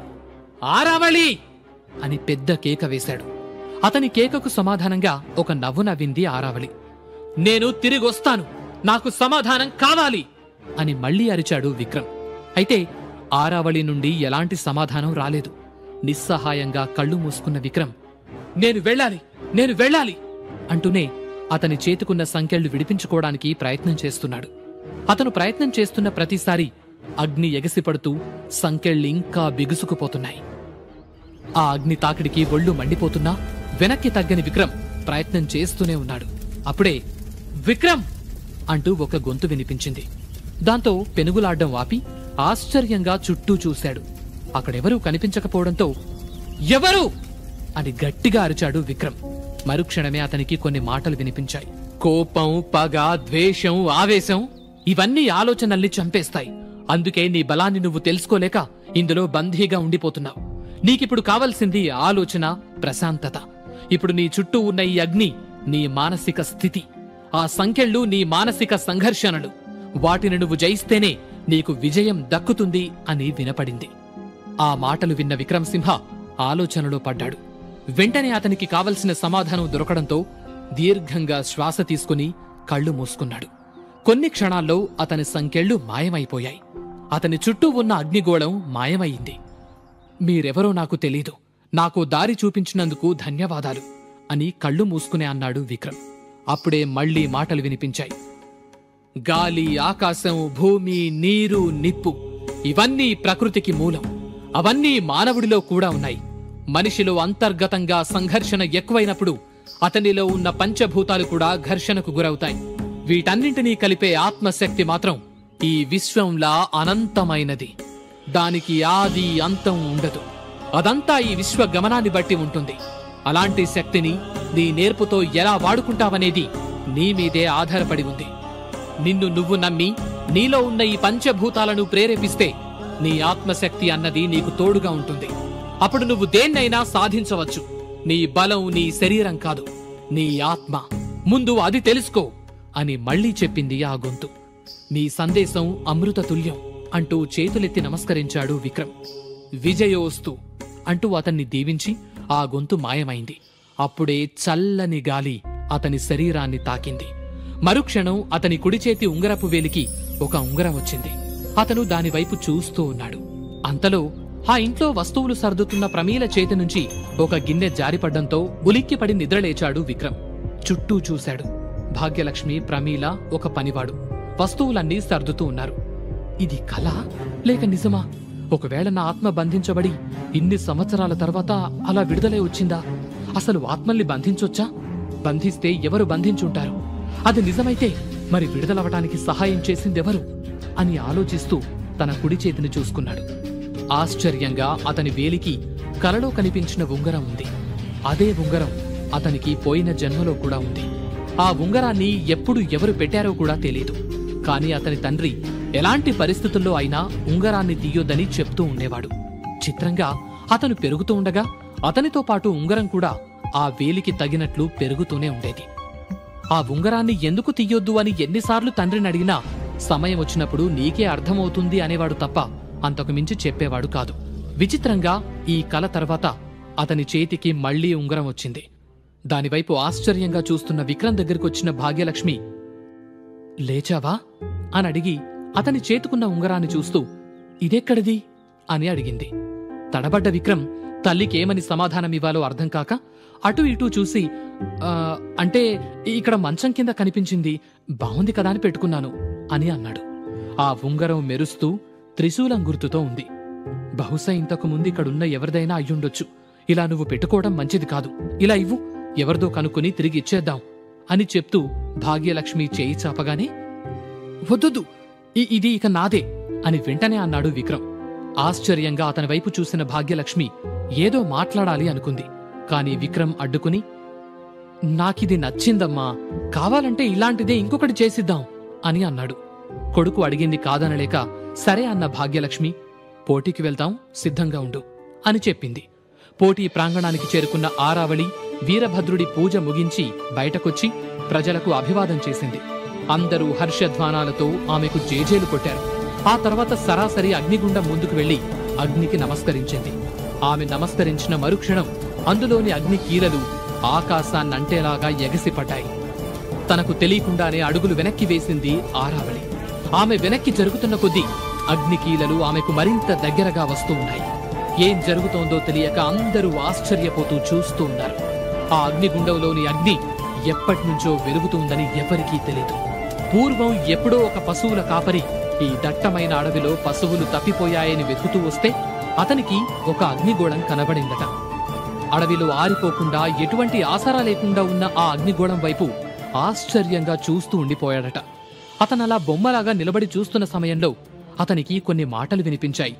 ఆరావళి అని పెద్ద కేక వేశాడు అతని కేకకు సమాధానంగా ఒక నవ్వు నవ్వింది ఆరావళి నేను తిరిగొస్తాను నాకు సమాధానం కావాలి అని మళ్ళీ అరిచాడు విక్రమ్ అయితే ఆరావళి నుండి ఎలాంటి సమాధానం రాలేదు నిస్సహాయంగా కళ్ళు మూసుకున్న విక్రమ్ నేను వెళ్ళాలి నేను వెళ్ళాలి అంటూనే అతని చేతుకున్న సంకెళ్లు విడిపించుకోవడానికి ప్రయత్నం చేస్తున్నాడు అతను ప్రయత్నం చేస్తున్న ప్రతిసారి అగ్ని ఎగసిపడుతూ సంకెళ్ళు ఇంకా బిగుసుకుపోతున్నాయి ఆ అగ్ని తాకిడికి ఒళ్ళు మండిపోతున్నా వెనక్కి తగ్గని విక్రమ్ ప్రయత్నం చేస్తూనే ఉన్నాడు అప్పుడే విక్రమ్ అంటూ ఒక గొంతు వినిపించింది దాంతో పెనుగులాడ్డం ఆపి ఆశ్చర్యంగా చుట్టూ చూశాడు అక్కడెవరూ కనిపించకపోవడంతో ఎవరు అని గట్టిగా అరిచాడు విక్రమ్ మరుక్షణమే అతనికి కొన్ని మాటలు వినిపించాయి కోపం పగ ద్వేషం ఆవేశం ఇవన్నీ ఆలోచనల్ని చంపేస్తాయి అందుకే నీ బలాన్ని నువ్వు తెలుసుకోలేక ఇందులో బందీగా ఉండిపోతున్నావు నీకిప్పుడు కావలసింది ఆలోచన ప్రశాంతత ఇప్పుడు నీ చుట్టూ ఉన్న ఈ అగ్ని నీ మానసిక స్థితి ఆ సంఖ్యళ్ళు నీ మానసిక సంఘర్షణలు వాటిని నువ్వు జయిస్తేనే నీకు విజయం దక్కుతుంది అని వినపడింది ఆ మాటలు విన్న విక్రమ్ సింహ ఆలోచనలో పడ్డాడు వెంటనే అతనికి కావలసిన సమాధానం దొరకడంతో దీర్ఘంగా శ్వాస తీసుకుని కళ్ళు మూసుకున్నాడు కొన్ని క్షణాల్లో అతని సంకెళ్ళు మాయమైపోయాయి అతని చుట్టూ ఉన్న అగ్నిగోళం మాయమయ్యింది మీరెవరో నాకు తెలీదు నాకు దారి చూపించినందుకు ధన్యవాదాలు అని కళ్ళు మూసుకునే అన్నాడు విక్రమ్ అప్పుడే మళ్ళీ మాటలు వినిపించాయి గాలి ఆకాశం భూమి నీరు నిప్పు ఇవన్నీ ప్రకృతికి మూలం అవన్నీ మానవుడిలో కూడా ఉన్నాయి మనిషిలో అంతర్గతంగా సంఘర్షణ ఎక్కువైనప్పుడు అతనిలో ఉన్న పంచభూతాలు కూడా ఘర్షణకు గురవుతాయి వీటన్నింటినీ కలిపే ఆత్మశక్తి మాత్రం ఈ విశ్వంలా అనంతమైనది దానికి ఆది అంతం ఉండదు అదంతా ఈ విశ్వ గమనాన్ని బట్టి ఉంటుంది అలాంటి శక్తిని నీ నేర్పుతో ఎలా వాడుకుంటావనేది నీ మీదే ఆధారపడి ఉంది నిన్ను నువ్వు నమ్మి నీలో ఉన్న ఈ పంచభూతాలను ప్రేరేపిస్తే నీ ఆత్మశక్తి అన్నది నీకు తోడుగా ఉంటుంది అప్పుడు నువ్వు దేన్నైనా సాధించవచ్చు నీ బలం నీ శరీరం కాదు నీ ఆత్మ ముందు అది తెలుసుకో అని మళ్ళీ చెప్పింది ఆ గొంతు నీ సందేశం అమృత తుల్యం అంటూ చేతులెత్తి నమస్కరించాడు విక్రమ్ విజయోస్తు అంటూ అతన్ని దీవించి ఆ గొంతు మాయమైంది అప్పుడే చల్లని గాలి అతని శరీరాన్ని తాకింది మరుక్షణం అతని కుడి చేతి ఉంగరపు వేలికి ఒక ఉంగరం వచ్చింది అతను దానివైపు చూస్తూ ఉన్నాడు అంతలో ఆ ఇంట్లో వస్తువులు సర్దుతున్న ప్రమీల చేతి నుంచి ఒక గిన్నె జారిపడ్డంతో ఉలిక్కిపడి నిద్రలేచాడు విక్రమ్ చుట్టూ చూశాడు భాగ్యలక్ష్మి ప్రమీల ఒక పనివాడు వస్తువులన్నీ సర్దుతూ ఉన్నారు ఇది కళ లేక నిజమా ఒకవేళ నా ఆత్మ బంధించబడి ఇన్ని సంవత్సరాల తర్వాత అలా విడుదలై వచ్చిందా అసలు ఆత్మల్ని బంధించొచ్చా బంధిస్తే ఎవరు బంధించుంటారు అది నిజమైతే మరి విడుదలవటానికి సహాయం చేసిందెవరు అని ఆలోచిస్తూ తన కుడి చేతిని చూసుకున్నాడు ఆశ్చర్యంగా అతని వేలికి కలలో కనిపించిన ఉంగరం ఉంది అదే ఉంగరం అతనికి పోయిన జన్మలో కూడా ఉంది ఆ ఉంగరాన్ని ఎప్పుడు ఎవరు పెట్టారో కూడా తెలీదు కాని అతని తండ్రి ఎలాంటి పరిస్థితుల్లో అయినా ఉంగరాన్ని తీయొద్దని చెప్తూ ఉండేవాడు చిత్రంగా అతను పెరుగుతూ ఉండగా అతనితో పాటు ఉంగరం కూడా ఆ వేలికి తగినట్లు పెరుగుతూనే ఉండేది ఆ ఉంగరాన్ని ఎందుకు తీయొద్దు అని ఎన్నిసార్లు తండ్రిని అడిగినా సమయం వచ్చినప్పుడు నీకే అర్థమవుతుంది అనేవాడు తప్ప అంతకు మించి చెప్పేవాడు కాదు విచిత్రంగా ఈ కల తర్వాత అతని చేతికి మళ్లీ ఉంగరం వచ్చింది దానివైపు ఆశ్చర్యంగా చూస్తున్న విక్రమ్ దగ్గరికొచ్చిన భాగ్యలక్ష్మి లేచావా అని అడిగి అతని చేతుకున్న ఉంగరాన్ని చూస్తూ ఇదెక్కడిది అని అడిగింది తడబడ్డ విక్రమ్ తల్లికేమని సమాధానమివ్వాలో అర్థం కాక అటు ఇటు చూసి "ఆ, అంటే ఇక్కడ మంచం కింద కనిపించింది బాగుంది కదా అని పెట్టుకున్నాను అని అన్నాడు ఆ ఉంగరం మెరుస్తూ త్రిశూలం గుర్తుతో ఉంది బహుశా ఇంతకు ముందు ఇక్కడున్న ఎవరిదైనా అయ్యుండొచ్చు ఇలా నువ్వు పెట్టుకోవడం మంచిది కాదు ఇలా ఇవ్వు ఎవరిదో కనుక్కుని తిరిగి ఇచ్చేద్దాం అని చెప్తూ భాగ్యలక్ష్మి చేయి చాపగానే వద్దొద్దు ఇ- ఇది ఇక నాదే అని వెంటనే అన్నాడు విక్రమ్ ఆశ్చర్యంగా అతని వైపు చూసిన భాగ్యలక్ష్మి ఏదో మాట్లాడాలి అనుకుంది కాని విక్రమ్ అడ్డుకుని నాకిది నచ్చిందమ్మా కావాలంటే ఇలాంటిదే ఇంకొకటి చేసిద్దాం అని అన్నాడు కొడుకు అడిగింది కాదనలేక సరే అన్న భాగ్యలక్ష్మి పోటీకి వెళ్తాం సిద్ధంగా ఉండు అని చెప్పింది పోటీ ప్రాంగణానికి చేరుకున్న ఆరావళి వీరభద్రుడి పూజ ముగించి బయటకొచ్చి ప్రజలకు అభివాదం చేసింది అందరూ హర్షధ్వానాలతో ఆమెకు జేజేలు కొట్టారు ఆ తర్వాత సరాసరి అగ్నిగుండం ముందుకు వెళ్లి అగ్నికి నమస్కరించింది ఆమె నమస్కరించిన మరుక్షణం అందులోని అగ్ని కీలలు ఆకాశాన్నంటేలాగా ఎగసిపడ్డాయి తనకు తెలియకుండానే అడుగులు వెనక్కి వేసింది ఆరావళి ఆమె వెనక్కి జరుగుతున్న కొద్దీ అగ్నికీలలు ఆమెకు మరింత దగ్గరగా వస్తూ ఉన్నాయి ఏం జరుగుతోందో తెలియక అందరూ ఆశ్చర్యపోతూ చూస్తూ ఉన్నారు ఆ అగ్నిగుండంలోని అగ్ని ఎప్పటినుంచో వెలుగుతుందని ఎవరికీ తెలియదు పూర్వం ఎప్పుడో ఒక పశువుల కాపరి ఈ దట్టమైన అడవిలో పశువులు తప్పిపోయాయని వెతుకుతూ వస్తే అతనికి ఒక అగ్నిగోళం కనబడిందట అడవిలో ఆరిపోకుండా ఎటువంటి ఆసరా లేకుండా ఉన్న ఆ అగ్నిగోళం వైపు ఆశ్చర్యంగా చూస్తూ ఉండిపోయాడట అతనలా బొమ్మలాగా నిలబడి చూస్తున్న సమయంలో అతనికి కొన్ని మాటలు వినిపించాయి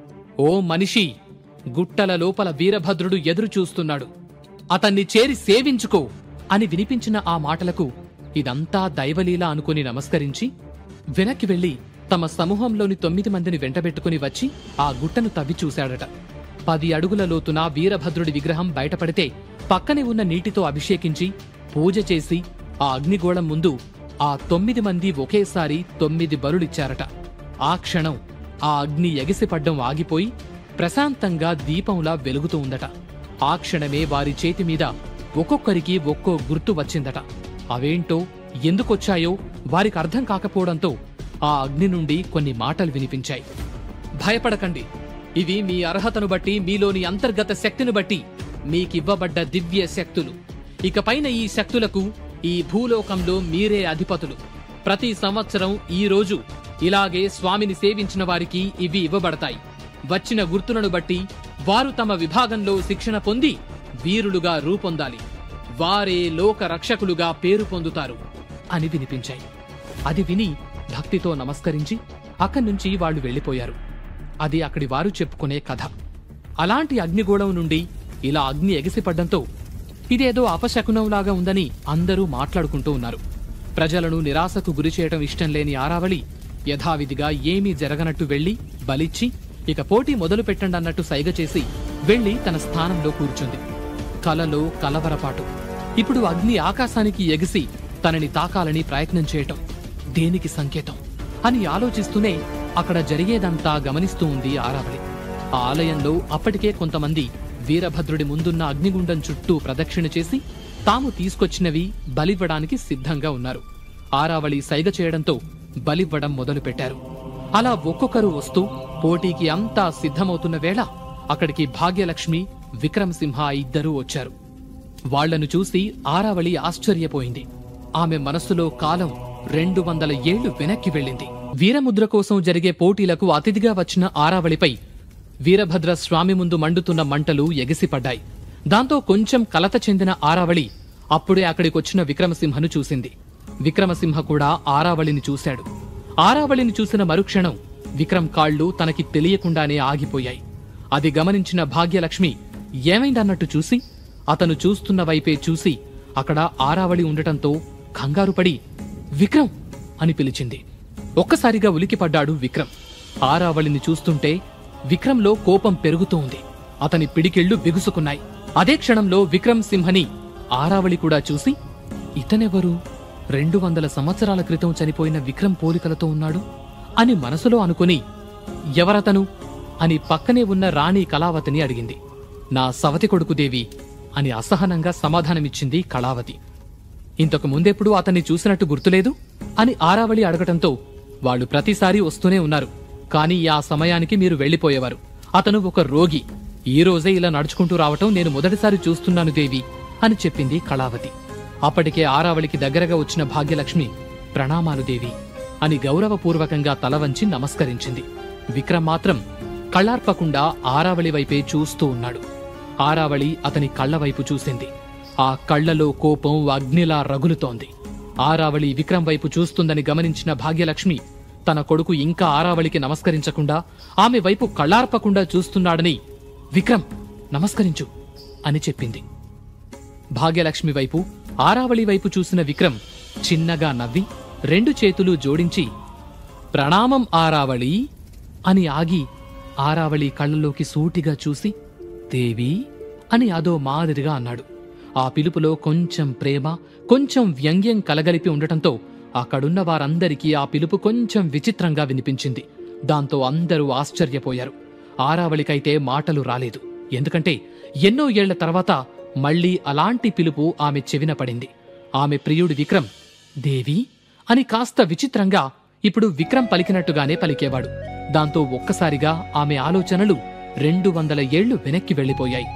ఓ మనిషి గుట్టల లోపల వీరభద్రుడు ఎదురు చూస్తున్నాడు అతన్ని చేరి సేవించుకో అని వినిపించిన ఆ మాటలకు ఇదంతా దైవలీల అనుకుని నమస్కరించి వెనక్కి వెళ్లి తమ సమూహంలోని తొమ్మిది మందిని వెంటబెట్టుకుని వచ్చి ఆ గుట్టను తవ్వి చూశాడట పది అడుగుల లోతున వీరభద్రుడి విగ్రహం బయటపడితే పక్కనే ఉన్న నీటితో అభిషేకించి పూజ చేసి ఆ అగ్నిగోళం ముందు ఆ తొమ్మిది మంది ఒకేసారి తొమ్మిది బలులిచ్చారట ఆ క్షణం ఆ అగ్ని ఎగిసిపడ్డం ఆగిపోయి ప్రశాంతంగా దీపంలా వెలుగుతూ ఉందట ఆ క్షణమే వారి చేతి మీద ఒక్కొక్కరికి ఒక్కో గుర్తు వచ్చిందట అవేంటో ఎందుకొచ్చాయో వారికి అర్థం కాకపోవడంతో ఆ అగ్ని నుండి కొన్ని మాటలు వినిపించాయి భయపడకండి ఇవి మీ అర్హతను బట్టి మీలోని అంతర్గత శక్తిని బట్టి మీకివ్వబడ్డ దివ్య శక్తులు ఇకపైన ఈ శక్తులకు ఈ భూలోకంలో మీరే అధిపతులు ప్రతి సంవత్సరం ఈ రోజు ఇలాగే స్వామిని సేవించిన వారికి ఇవి ఇవ్వబడతాయి వచ్చిన గుర్తులను బట్టి వారు తమ విభాగంలో శిక్షణ పొంది వీరులుగా రూపొందాలి వారే లోక రక్షకులుగా పేరు పొందుతారు అని వినిపించాయి అది విని భక్తితో నమస్కరించి అక్కడి నుంచి వాళ్ళు వెళ్లిపోయారు అది అక్కడి వారు చెప్పుకునే కథ అలాంటి అగ్నిగోళం నుండి ఇలా అగ్ని ఎగిసిపడ్డంతో ఇదేదో అపశకునంలాగా ఉందని అందరూ మాట్లాడుకుంటూ ఉన్నారు ప్రజలను నిరాశకు గురిచేయటం ఇష్టం లేని ఆరావళి యథావిధిగా ఏమీ జరగనట్టు వెళ్లి బలిచ్చి ఇక పోటీ మొదలు పెట్టండి అన్నట్టు సైగ చేసి వెళ్లి తన స్థానంలో కూర్చుంది కలలో కలవరపాటు ఇప్పుడు అగ్ని ఆకాశానికి ఎగిసి తనని తాకాలని ప్రయత్నం చేయటం దేనికి సంకేతం అని ఆలోచిస్తూనే అక్కడ జరిగేదంతా గమనిస్తూ ఉంది ఆరావళి ఆ ఆలయంలో అప్పటికే కొంతమంది వీరభద్రుడి ముందున్న అగ్నిగుండం చుట్టూ ప్రదక్షిణ చేసి తాము తీసుకొచ్చినవి బలివ్వడానికి సిద్ధంగా ఉన్నారు ఆరావళి సైగ చేయడంతో బలివ్వడం మొదలుపెట్టారు అలా ఒక్కొక్కరు వస్తూ పోటీకి అంతా సిద్ధమవుతున్న వేళ అక్కడికి భాగ్యలక్ష్మి విక్రమసింహ ఇద్దరూ వచ్చారు వాళ్లను చూసి ఆరావళి ఆశ్చర్యపోయింది ఆమె మనస్సులో కాలం రెండు వందల ఏళ్లు వెనక్కి వెళ్ళింది వీరముద్ర కోసం జరిగే పోటీలకు అతిథిగా వచ్చిన ఆరావళిపై వీరభద్ర స్వామి ముందు మండుతున్న మంటలు ఎగిసిపడ్డాయి దాంతో కొంచెం కలత చెందిన ఆరావళి అప్పుడే అక్కడికొచ్చిన విక్రమసింహను చూసింది విక్రమసింహ కూడా ఆరావళిని చూశాడు ఆరావళిని చూసిన మరుక్షణం విక్రమ్ కాళ్ళు తనకి తెలియకుండానే ఆగిపోయాయి అది గమనించిన భాగ్యలక్ష్మి ఏమైందన్నట్టు చూసి అతను చూస్తున్న వైపే చూసి అక్కడ ఆరావళి ఉండటంతో కంగారుపడి విక్రమ్ అని పిలిచింది ఒక్కసారిగా ఉలికిపడ్డాడు విక్రమ్ ఆరావళిని చూస్తుంటే విక్రమ్లో కోపం పెరుగుతూ ఉంది అతని పిడికిళ్లు బిగుసుకున్నాయి అదే క్షణంలో విక్రమ్ సింహని ఆరావళి కూడా చూసి ఇతనెవరు రెండు వందల సంవత్సరాల క్రితం చనిపోయిన విక్రమ్ పోలికలతో ఉన్నాడు అని మనసులో అనుకుని ఎవరతను అని పక్కనే ఉన్న రాణి కళావతిని అడిగింది నా సవతి కొడుకు దేవి అని అసహనంగా సమాధానమిచ్చింది కళావతి ఇంతకు ముందెప్పుడు అతన్ని చూసినట్టు గుర్తులేదు అని ఆరావళి అడగటంతో వాళ్ళు ప్రతిసారి వస్తూనే ఉన్నారు కానీ ఆ సమయానికి మీరు వెళ్లిపోయేవారు అతను ఒక రోగి ఈ రోజే ఇలా నడుచుకుంటూ రావటం నేను మొదటిసారి చూస్తున్నాను దేవి అని చెప్పింది కళావతి అప్పటికే ఆరావళికి దగ్గరగా వచ్చిన భాగ్యలక్ష్మి ప్రణామాలు దేవి అని గౌరవపూర్వకంగా తల వంచి నమస్కరించింది విక్రమ్ మాత్రం కళ్ళార్పకుండా ఆరావళి వైపే చూస్తూ ఉన్నాడు ఆరావళి అతని కళ్ళ వైపు చూసింది ఆ కళ్ళలో కోపం అగ్నిలా రగులుతోంది ఆరావళి విక్రమ్ వైపు చూస్తుందని గమనించిన భాగ్యలక్ష్మి తన కొడుకు ఇంకా ఆరావళికి నమస్కరించకుండా ఆమె వైపు కళ్ళార్పకుండా చూస్తున్నాడని విక్రమ్ నమస్కరించు అని చెప్పింది భాగ్యలక్ష్మి వైపు ఆరావళి వైపు చూసిన విక్రమ్ చిన్నగా నవ్వి రెండు చేతులు జోడించి ప్రణామం ఆరావళి అని ఆగి ఆరావళి కళ్ళలోకి సూటిగా చూసి దేవి అని అదో మాదిరిగా అన్నాడు ఆ పిలుపులో కొంచెం ప్రేమ కొంచెం వ్యంగ్యం కలగలిపి ఉండటంతో అక్కడున్న వారందరికీ ఆ పిలుపు కొంచెం విచిత్రంగా వినిపించింది దాంతో అందరూ ఆశ్చర్యపోయారు ఆరావళికైతే మాటలు రాలేదు ఎందుకంటే ఎన్నో ఏళ్ల తర్వాత మళ్ళీ అలాంటి పిలుపు ఆమె చెవిన పడింది ఆమె ప్రియుడు విక్రమ్ దేవి అని కాస్త విచిత్రంగా ఇప్పుడు విక్రమ్ పలికినట్టుగానే పలికేవాడు దాంతో ఒక్కసారిగా ఆమె ఆలోచనలు రెండు వందల ఏళ్లు వెనక్కి వెళ్లిపోయాయి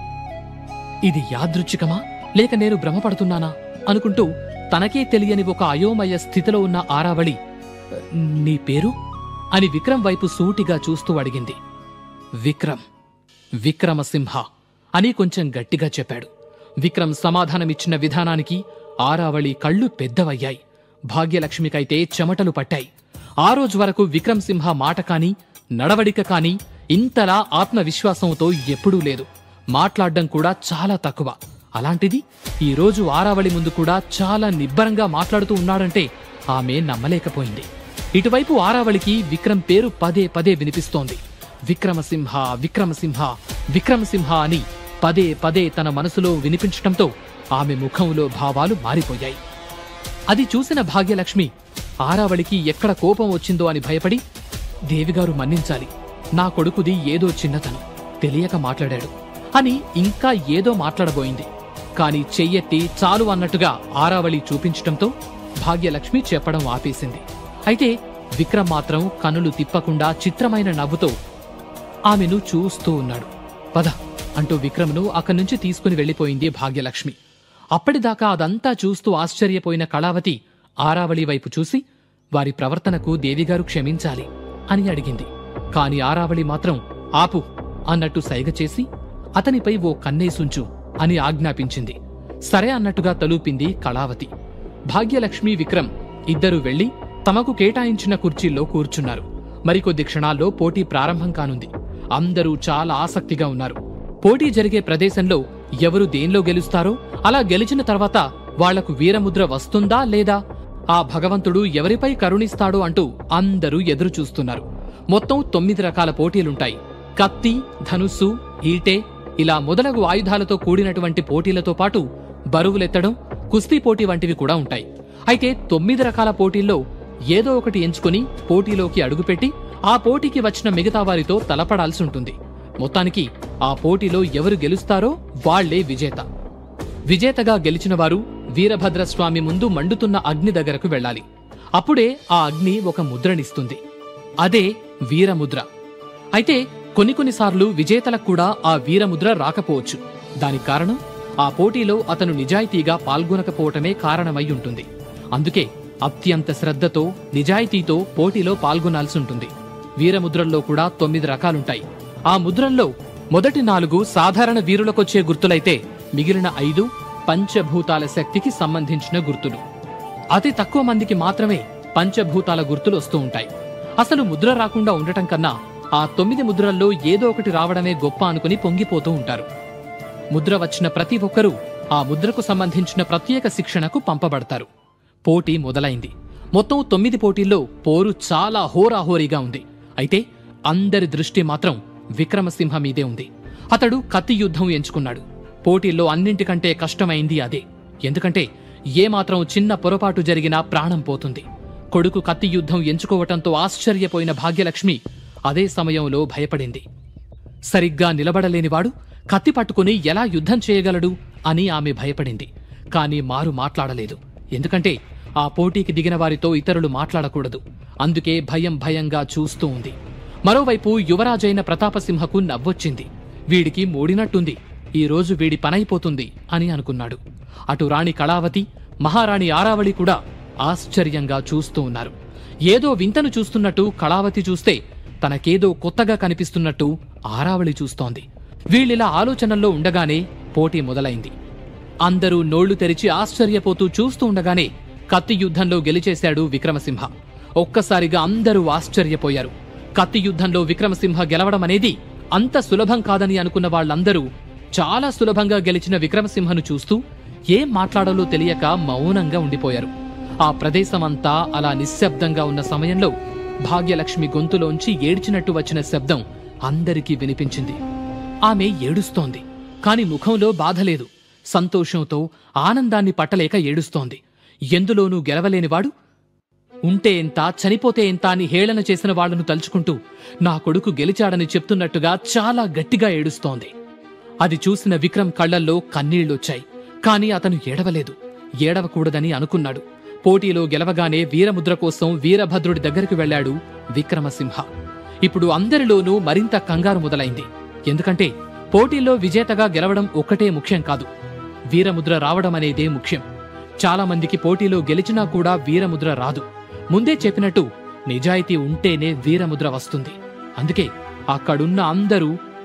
ఇది యాదృచ్ఛికమా లేక నేను భ్రమపడుతున్నానా అనుకుంటూ తనకే తెలియని ఒక అయోమయ స్థితిలో ఉన్న ఆరావళి నీ పేరు అని విక్రమ్ వైపు సూటిగా చూస్తూ అడిగింది విక్రమ్ విక్రమసింహ అని కొంచెం గట్టిగా చెప్పాడు విక్రమ్ సమాధానమిచ్చిన విధానానికి ఆరావళి కళ్ళు పెద్దవయ్యాయి భాగ్యలక్ష్మికైతే చెమటలు పట్టాయి ఆ రోజు వరకు విక్రమ్ సింహ మాట కాని నడవడిక కాని ఇంతలా ఆత్మవిశ్వాసంతో ఎప్పుడూ లేదు మాట్లాడ్డం కూడా చాలా తక్కువ అలాంటిది ఈ రోజు ఆరావళి ముందు కూడా చాలా నిబ్బరంగా మాట్లాడుతూ ఉన్నాడంటే ఆమె నమ్మలేకపోయింది ఇటువైపు ఆరావళికి విక్రమ్ పేరు పదే పదే వినిపిస్తోంది విక్రమసింహ విక్రమసింహ విక్రమసింహ అని పదే పదే తన మనసులో వినిపించటంతో ఆమె ముఖంలో భావాలు మారిపోయాయి అది చూసిన భాగ్యలక్ష్మి ఆరావళికి ఎక్కడ కోపం వచ్చిందో అని భయపడి దేవిగారు మన్నించాలి నా కొడుకుది ఏదో చిన్నతనం తెలియక మాట్లాడాడు అని ఇంకా ఏదో మాట్లాడబోయింది కాని చెయ్యెత్తి చాలు అన్నట్టుగా ఆరావళి చూపించటంతో భాగ్యలక్ష్మి చెప్పడం ఆపేసింది అయితే విక్రమ్ మాత్రం కనులు తిప్పకుండా చిత్రమైన నవ్వుతో ఆమెను చూస్తూ ఉన్నాడు పద అంటూ విక్రమ్ను అక్కడి నుంచి తీసుకుని వెళ్లిపోయింది భాగ్యలక్ష్మి అప్పటిదాకా అదంతా చూస్తూ ఆశ్చర్యపోయిన కళావతి ఆరావళి వైపు చూసి వారి ప్రవర్తనకు దేవిగారు క్షమించాలి అని అడిగింది కాని ఆరావళి మాత్రం ఆపు అన్నట్టు సైగ చేసి అతనిపై ఓ కన్నేసుంచు అని ఆజ్ఞాపించింది సరే అన్నట్టుగా తలూపింది కళావతి భాగ్యలక్ష్మి విక్రమ్ ఇద్దరూ వెళ్లి తమకు కేటాయించిన కుర్చీల్లో కూర్చున్నారు మరికొద్ది క్షణాల్లో పోటీ ప్రారంభం కానుంది అందరూ చాలా ఆసక్తిగా ఉన్నారు పోటీ జరిగే ప్రదేశంలో ఎవరు దేనిలో గెలుస్తారో అలా గెలిచిన తర్వాత వాళ్లకు వీరముద్ర వస్తుందా లేదా ఆ భగవంతుడు ఎవరిపై కరుణిస్తాడో అంటూ అందరూ ఎదురు చూస్తున్నారు మొత్తం తొమ్మిది రకాల పోటీలుంటాయి కత్తి ధనుస్సు ఈటె ఇలా మొదలగు ఆయుధాలతో కూడినటువంటి పోటీలతో పాటు బరువులెత్తడం కుస్తీ పోటీ వంటివి కూడా ఉంటాయి అయితే తొమ్మిది రకాల పోటీల్లో ఏదో ఒకటి ఎంచుకుని పోటీలోకి అడుగుపెట్టి ఆ పోటీకి వచ్చిన మిగతా వారితో తలపడాల్సి ఉంటుంది మొత్తానికి ఆ పోటీలో ఎవరు గెలుస్తారో వాళ్లే విజేత విజేతగా గెలిచిన వారు వీరభద్రస్వామి ముందు మండుతున్న అగ్ని దగ్గరకు వెళ్ళాలి అప్పుడే ఆ అగ్ని ఒక ముద్రనిస్తుంది అదే వీరముద్ర అయితే కొన్ని కొన్నిసార్లు విజేతలకు కూడా ఆ వీరముద్ర రాకపోవచ్చు దానికి కారణం ఆ పోటీలో అతను నిజాయితీగా పాల్గొనకపోవటమే కారణమై ఉంటుంది అందుకే అత్యంత శ్రద్ధతో నిజాయితీతో పోటీలో పాల్గొనాల్సి ఉంటుంది వీరముద్రల్లో కూడా తొమ్మిది రకాలుంటాయి ఆ ముద్రల్లో మొదటి నాలుగు సాధారణ వీరులకొచ్చే గుర్తులైతే మిగిలిన ఐదు పంచభూతాల శక్తికి సంబంధించిన గుర్తులు అతి తక్కువ మందికి మాత్రమే పంచభూతాల గుర్తులు వస్తూ ఉంటాయి అసలు ముద్ర రాకుండా ఉండటం కన్నా ఆ తొమ్మిది ముద్రల్లో ఏదో ఒకటి రావడమే గొప్ప అనుకుని పొంగిపోతూ ఉంటారు ముద్ర వచ్చిన ప్రతి ఒక్కరూ ఆ ముద్రకు సంబంధించిన ప్రత్యేక శిక్షణకు పంపబడతారు పోటీ మొదలైంది మొత్తం తొమ్మిది పోటీల్లో పోరు చాలా హోరాహోరీగా ఉంది అయితే అందరి దృష్టి మాత్రం విక్రమసింహ మీదే ఉంది అతడు కత్తి యుద్ధం ఎంచుకున్నాడు పోటీల్లో అన్నింటికంటే కష్టమైంది అదే ఎందుకంటే ఏమాత్రం చిన్న పొరపాటు జరిగినా ప్రాణం పోతుంది కొడుకు కత్తి యుద్ధం ఎంచుకోవటంతో ఆశ్చర్యపోయిన భాగ్యలక్ష్మి అదే సమయంలో భయపడింది సరిగ్గా నిలబడలేనివాడు కత్తి పట్టుకుని ఎలా యుద్ధం చేయగలడు అని ఆమె భయపడింది కాని మారు మాట్లాడలేదు ఎందుకంటే ఆ పోటీకి దిగిన వారితో ఇతరులు మాట్లాడకూడదు అందుకే భయం భయంగా చూస్తూ ఉంది మరోవైపు యువరాజైన ప్రతాపసింహకు నవ్వొచ్చింది వీడికి మూడినట్టుంది ఈ రోజు వీడి పనైపోతుంది అని అనుకున్నాడు అటు రాణి కళావతి మహారాణి ఆరావళి కూడా ఆశ్చర్యంగా చూస్తూ ఉన్నారు ఏదో వింతను చూస్తున్నట్టు కళావతి చూస్తే తనకేదో కొత్తగా కనిపిస్తున్నట్టు ఆరావళి చూస్తోంది వీళ్ళిలా ఆలోచనల్లో ఉండగానే పోటీ మొదలైంది అందరూ నోళ్లు తెరిచి ఆశ్చర్యపోతూ చూస్తూ ఉండగానే కత్తి యుద్ధంలో గెలిచేశాడు విక్రమసింహ ఒక్కసారిగా అందరూ ఆశ్చర్యపోయారు కత్తి యుద్ధంలో విక్రమసింహ గెలవడం అనేది అంత సులభం కాదని అనుకున్న వాళ్ళందరూ చాలా సులభంగా గెలిచిన విక్రమసింహను చూస్తూ ఏం మాట్లాడాలో తెలియక మౌనంగా ఉండిపోయారు ఆ ప్రదేశమంతా అలా నిశ్శబ్దంగా ఉన్న సమయంలో భాగ్యలక్ష్మి గొంతులోంచి ఏడ్చినట్టు వచ్చిన శబ్దం అందరికీ వినిపించింది ఆమె ఏడుస్తోంది కాని ముఖంలో బాధ లేదు సంతోషంతో ఆనందాన్ని పట్టలేక ఏడుస్తోంది ఎందులోనూ గెలవలేనివాడు ఉంటే ఎంత చనిపోతే ఎంత అని హేళన చేసిన వాళ్లను తలుచుకుంటూ నా కొడుకు గెలిచాడని చెప్తున్నట్టుగా చాలా గట్టిగా ఏడుస్తోంది అది చూసిన విక్రమ్ కళ్లల్లో కన్నీళ్లొచ్చాయి కాని అతను ఏడవలేదు ఏడవకూడదని అనుకున్నాడు పోటీలో గెలవగానే వీరముద్ర కోసం వీరభద్రుడి దగ్గరికి వెళ్లాడు విక్రమసింహ ఇప్పుడు అందరిలోనూ మరింత కంగారు మొదలైంది ఎందుకంటే పోటీలో విజేతగా గెలవడం ఒక్కటే ముఖ్యం కాదు వీరముద్ర రావడం అనేదే ముఖ్యం చాలా మందికి పోటీలో గెలిచినా కూడా వీరముద్ర రాదు ముందే చెప్పినట్టు నిజాయితీ ఉంటేనే వీరముద్ర వస్తుంది అందుకే అక్కడున్న అందరూ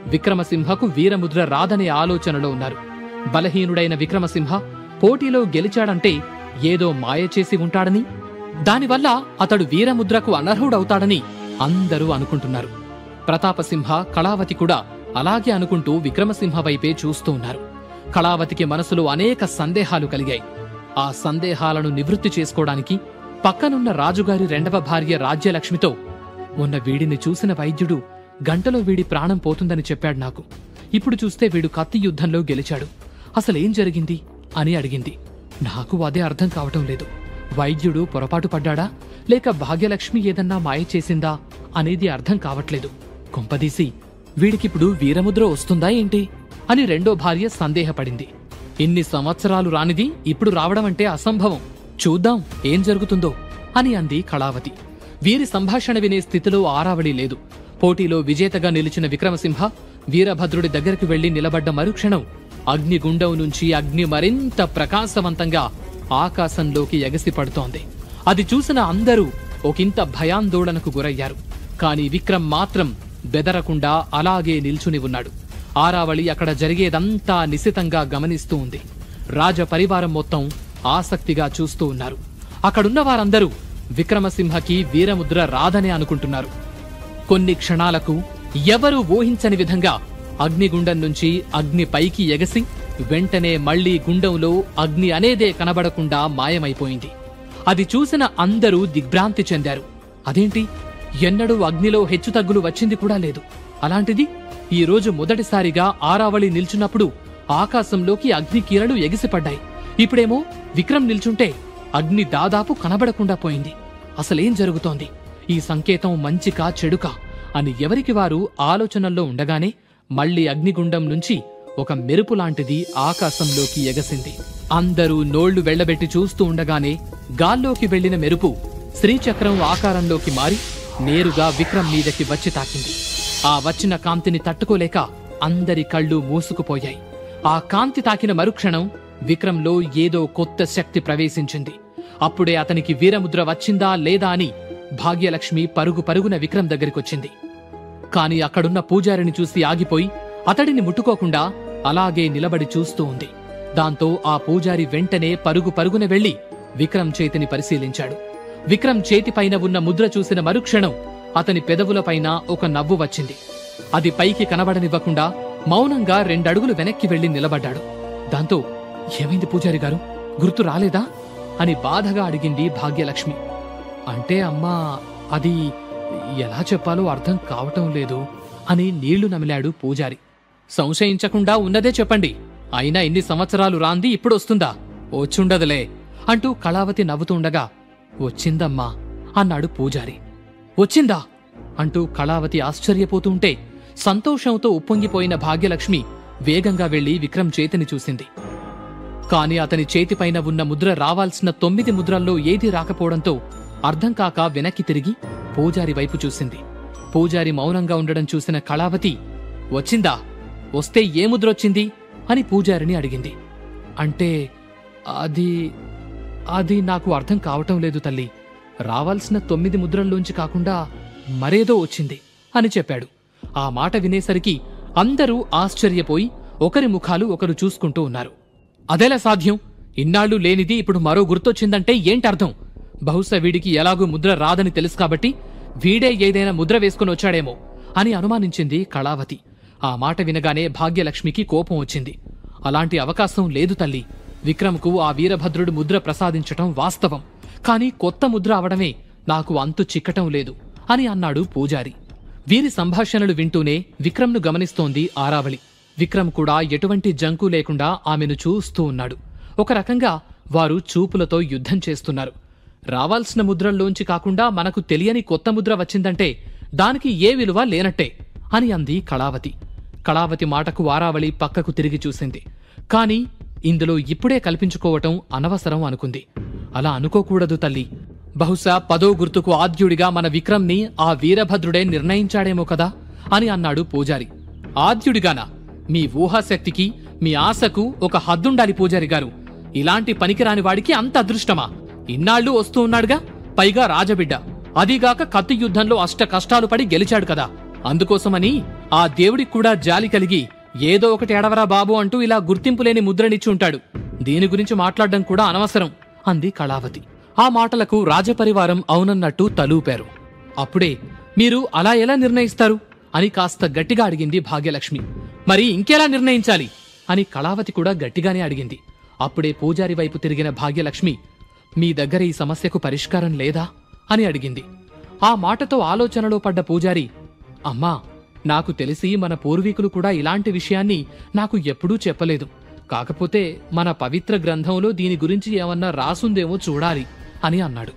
విక్రమసింహకు వీరముద్ర రాదనే ఆలోచనలో ఉన్నారు బలహీనుడైన విక్రమసింహ పోటీలో గెలిచాడంటే ఏదో మాయ చేసి ఉంటాడని దానివల్ల అతడు వీరముద్రకు అనర్హుడవుతాడని అందరూ అనుకుంటున్నారు ప్రతాపసింహ కళావతి కూడా అలాగే అనుకుంటూ విక్రమసింహ వైపే చూస్తూ ఉన్నారు కళావతికి మనసులో అనేక సందేహాలు కలిగాయి ఆ సందేహాలను నివృత్తి చేసుకోవడానికి పక్కనున్న రాజుగారి రెండవ భార్య రాజ్యలక్ష్మితో మొన్న వీడిని చూసిన వైద్యుడు గంటలో వీడి ప్రాణం పోతుందని చెప్పాడు నాకు ఇప్పుడు చూస్తే వీడు కత్తి యుద్ధంలో గెలిచాడు అసలేం జరిగింది అని అడిగింది నాకు అదే అర్థం కావటం లేదు వైద్యుడు పొరపాటు పడ్డాడా లేక భాగ్యలక్ష్మి ఏదన్నా మాయ చేసిందా అనేది అర్థం కావట్లేదు కొంపదీసి వీడికిప్పుడు వీరముద్ర వస్తుందా ఏంటి అని రెండో భార్య సందేహపడింది ఇన్ని సంవత్సరాలు రానిది ఇప్పుడు రావడం అంటే అసంభవం చూద్దాం ఏం జరుగుతుందో అని అంది కళావతి వీరి సంభాషణ వినే స్థితిలో ఆరావళి లేదు పోటీలో విజేతగా నిలిచిన విక్రమసింహ వీరభద్రుడి దగ్గరికి వెళ్లి నిలబడ్డ మరుక్షణం అగ్నిగుండం నుంచి అగ్ని మరింత ప్రకాశవంతంగా ఆకాశంలోకి ఎగసిపడుతోంది అది చూసిన అందరూ ఒకంత భయాందోళనకు గురయ్యారు కాని విక్రమ్ మాత్రం బెదరకుండా అలాగే నిల్చుని ఉన్నాడు ఆరావళి అక్కడ జరిగేదంతా నిశితంగా గమనిస్తూ ఉంది రాజ పరివారం మొత్తం ఆసక్తిగా చూస్తూ ఉన్నారు అక్కడున్న వారందరూ విక్రమసింహకి వీరముద్ర రాదనే అనుకుంటున్నారు కొన్ని క్షణాలకు ఎవరూ ఊహించని విధంగా అగ్నిగుండం నుంచి అగ్ని పైకి ఎగసి వెంటనే మళ్లీ గుండంలో అగ్ని అనేదే కనబడకుండా మాయమైపోయింది అది చూసిన అందరూ దిగ్భ్రాంతి చెందారు అదేంటి ఎన్నడూ అగ్నిలో హెచ్చుతగ్గులు వచ్చింది కూడా లేదు అలాంటిది ఈ రోజు మొదటిసారిగా ఆరావళి నిల్చున్నప్పుడు ఆకాశంలోకి అగ్ని కీరలు ఎగిసిపడ్డాయి ఇప్పుడేమో విక్రమ్ నిల్చుంటే అగ్ని దాదాపు కనబడకుండా పోయింది అసలేం జరుగుతోంది ఈ సంకేతం మంచికా చెడుకా అని ఎవరికి వారు ఆలోచనల్లో ఉండగానే మళ్లీ అగ్నిగుండం నుంచి ఒక మెరుపు లాంటిది ఆకాశంలోకి ఎగసింది అందరూ నోళ్లు వెళ్లబెట్టి చూస్తూ ఉండగానే గాల్లోకి వెళ్లిన మెరుపు శ్రీచక్రం ఆకారంలోకి మారి నేరుగా విక్రమ్ మీదకి వచ్చి తాకింది ఆ వచ్చిన కాంతిని తట్టుకోలేక అందరి కళ్ళు మూసుకుపోయాయి ఆ కాంతి తాకిన మరుక్షణం విక్రమ్లో ఏదో కొత్త శక్తి ప్రవేశించింది అప్పుడే అతనికి వీరముద్ర వచ్చిందా లేదా అని భాగ్యలక్ష్మి పరుగు పరుగున విక్రమ్ దగ్గరికొచ్చింది కాని అక్కడున్న పూజారిని చూసి ఆగిపోయి అతడిని ముట్టుకోకుండా అలాగే నిలబడి చూస్తూ ఉంది దాంతో ఆ పూజారి వెంటనే పరుగు పరుగున వెళ్లి విక్రమ్ చేతిని పరిశీలించాడు విక్రమ్ చేతిపైన ఉన్న ముద్ర చూసిన మరుక్షణం అతని పెదవులపైన ఒక నవ్వు వచ్చింది అది పైకి కనబడనివ్వకుండా మౌనంగా రెండడుగులు వెనక్కి వెళ్లి నిలబడ్డాడు దాంతో ఏమైంది పూజారి గారు గుర్తు రాలేదా అని బాధగా అడిగింది భాగ్యలక్ష్మి అంటే అమ్మా అది ఎలా చెప్పాలో అర్థం కావటం లేదు అని నీళ్లు నమిలాడు పూజారి సంశయించకుండా ఉన్నదే చెప్పండి అయినా ఇన్ని సంవత్సరాలు రాంది ఇప్పుడు వస్తుందా వచ్చుండదులే అంటూ కళావతి నవ్వుతుండగా వచ్చిందమ్మా అన్నాడు పూజారి వచ్చిందా అంటూ కళావతి ఆశ్చర్యపోతుంటే సంతోషంతో ఉప్పొంగిపోయిన భాగ్యలక్ష్మి వేగంగా వెళ్లి విక్రమ్ చేతిని చూసింది కాని అతని చేతిపైన ఉన్న ముద్ర రావాల్సిన తొమ్మిది ముద్రల్లో ఏదీ రాకపోవడంతో అర్థం కాక వెనక్కి తిరిగి పూజారి వైపు చూసింది పూజారి మౌనంగా ఉండడం చూసిన కళావతి వచ్చిందా వస్తే ఏ ముద్రొచ్చింది అని పూజారిని అడిగింది అంటే అది అది నాకు అర్థం కావటం లేదు తల్లి రావాల్సిన తొమ్మిది ముద్రల్లోంచి కాకుండా మరేదో వచ్చింది అని చెప్పాడు ఆ మాట వినేసరికి అందరూ ఆశ్చర్యపోయి ఒకరి ముఖాలు ఒకరు చూసుకుంటూ ఉన్నారు అదెలా సాధ్యం ఇన్నాళ్ళు లేనిది ఇప్పుడు మరో గుర్తొచ్చిందంటే ఏంటర్థం బహుశా వీడికి ఎలాగూ ముద్ర రాదని తెలుసు కాబట్టి వీడే ఏదైనా ముద్ర వేసుకుని వచ్చాడేమో అని అనుమానించింది కళావతి ఆ మాట వినగానే భాగ్యలక్ష్మికి కోపం వచ్చింది అలాంటి అవకాశం లేదు తల్లి విక్రమ్కు ఆ వీరభద్రుడు ముద్ర ప్రసాదించటం వాస్తవం కాని కొత్త ముద్ర అవడమే నాకు అంతు చిక్కటం లేదు అని అన్నాడు పూజారి వీరి సంభాషణలు వింటూనే విక్రమ్ను గమనిస్తోంది ఆరావళి విక్రమ్ కూడా ఎటువంటి జంకు లేకుండా ఆమెను చూస్తూ ఉన్నాడు ఒక రకంగా వారు చూపులతో యుద్ధం చేస్తున్నారు రావాల్సిన ముద్రల్లోంచి కాకుండా మనకు తెలియని కొత్త ముద్ర వచ్చిందంటే దానికి ఏ విలువ లేనట్టే అని అంది కళావతి కళావతి మాటకు ఆరావళి పక్కకు తిరిగి చూసింది కాని ఇందులో ఇప్పుడే కల్పించుకోవటం అనవసరం అనుకుంది అలా అనుకోకూడదు తల్లి బహుశా పదో గుర్తుకు ఆద్యుడిగా మన విక్రమ్ని ఆ వీరభద్రుడే నిర్ణయించాడేమో కదా అని అన్నాడు పూజారి ఆద్యుడిగానా మీ ఊహాశక్తికి మీ ఆశకు ఒక హద్దుండాలి పూజారి గారు ఇలాంటి పనికిరాని వాడికి అంత అదృష్టమా ఇన్నాళ్ళు వస్తూ ఉన్నాడుగా పైగా రాజబిడ్డ అదీగాక కత్తి యుద్ధంలో అష్ట కష్టాలు పడి గెలిచాడు కదా అందుకోసమని ఆ దేవుడికి కూడా జాలి కలిగి ఏదో ఒకటి ఎడవరా బాబు అంటూ ఇలా గుర్తింపు లేని ముద్రనిచ్చి ఉంటాడు దీని గురించి మాట్లాడడం కూడా అనవసరం అంది కళావతి ఆ మాటలకు రాజపరివారం అవునన్నట్టు తలూపారు అప్పుడే మీరు అలా ఎలా నిర్ణయిస్తారు అని కాస్త గట్టిగా అడిగింది భాగ్యలక్ష్మి మరి ఇంకెలా నిర్ణయించాలి అని కళావతి కూడా గట్టిగానే అడిగింది అప్పుడే పూజారి వైపు తిరిగిన భాగ్యలక్ష్మి మీ దగ్గర ఈ సమస్యకు పరిష్కారం లేదా అని అడిగింది ఆ మాటతో ఆలోచనలో పడ్డ పూజారి అమ్మా నాకు తెలిసి మన పూర్వీకులు కూడా ఇలాంటి విషయాన్ని నాకు ఎప్పుడూ చెప్పలేదు కాకపోతే మన పవిత్ర గ్రంథంలో దీని గురించి ఏమన్నా రాసుందేమో చూడాలి అని అన్నాడు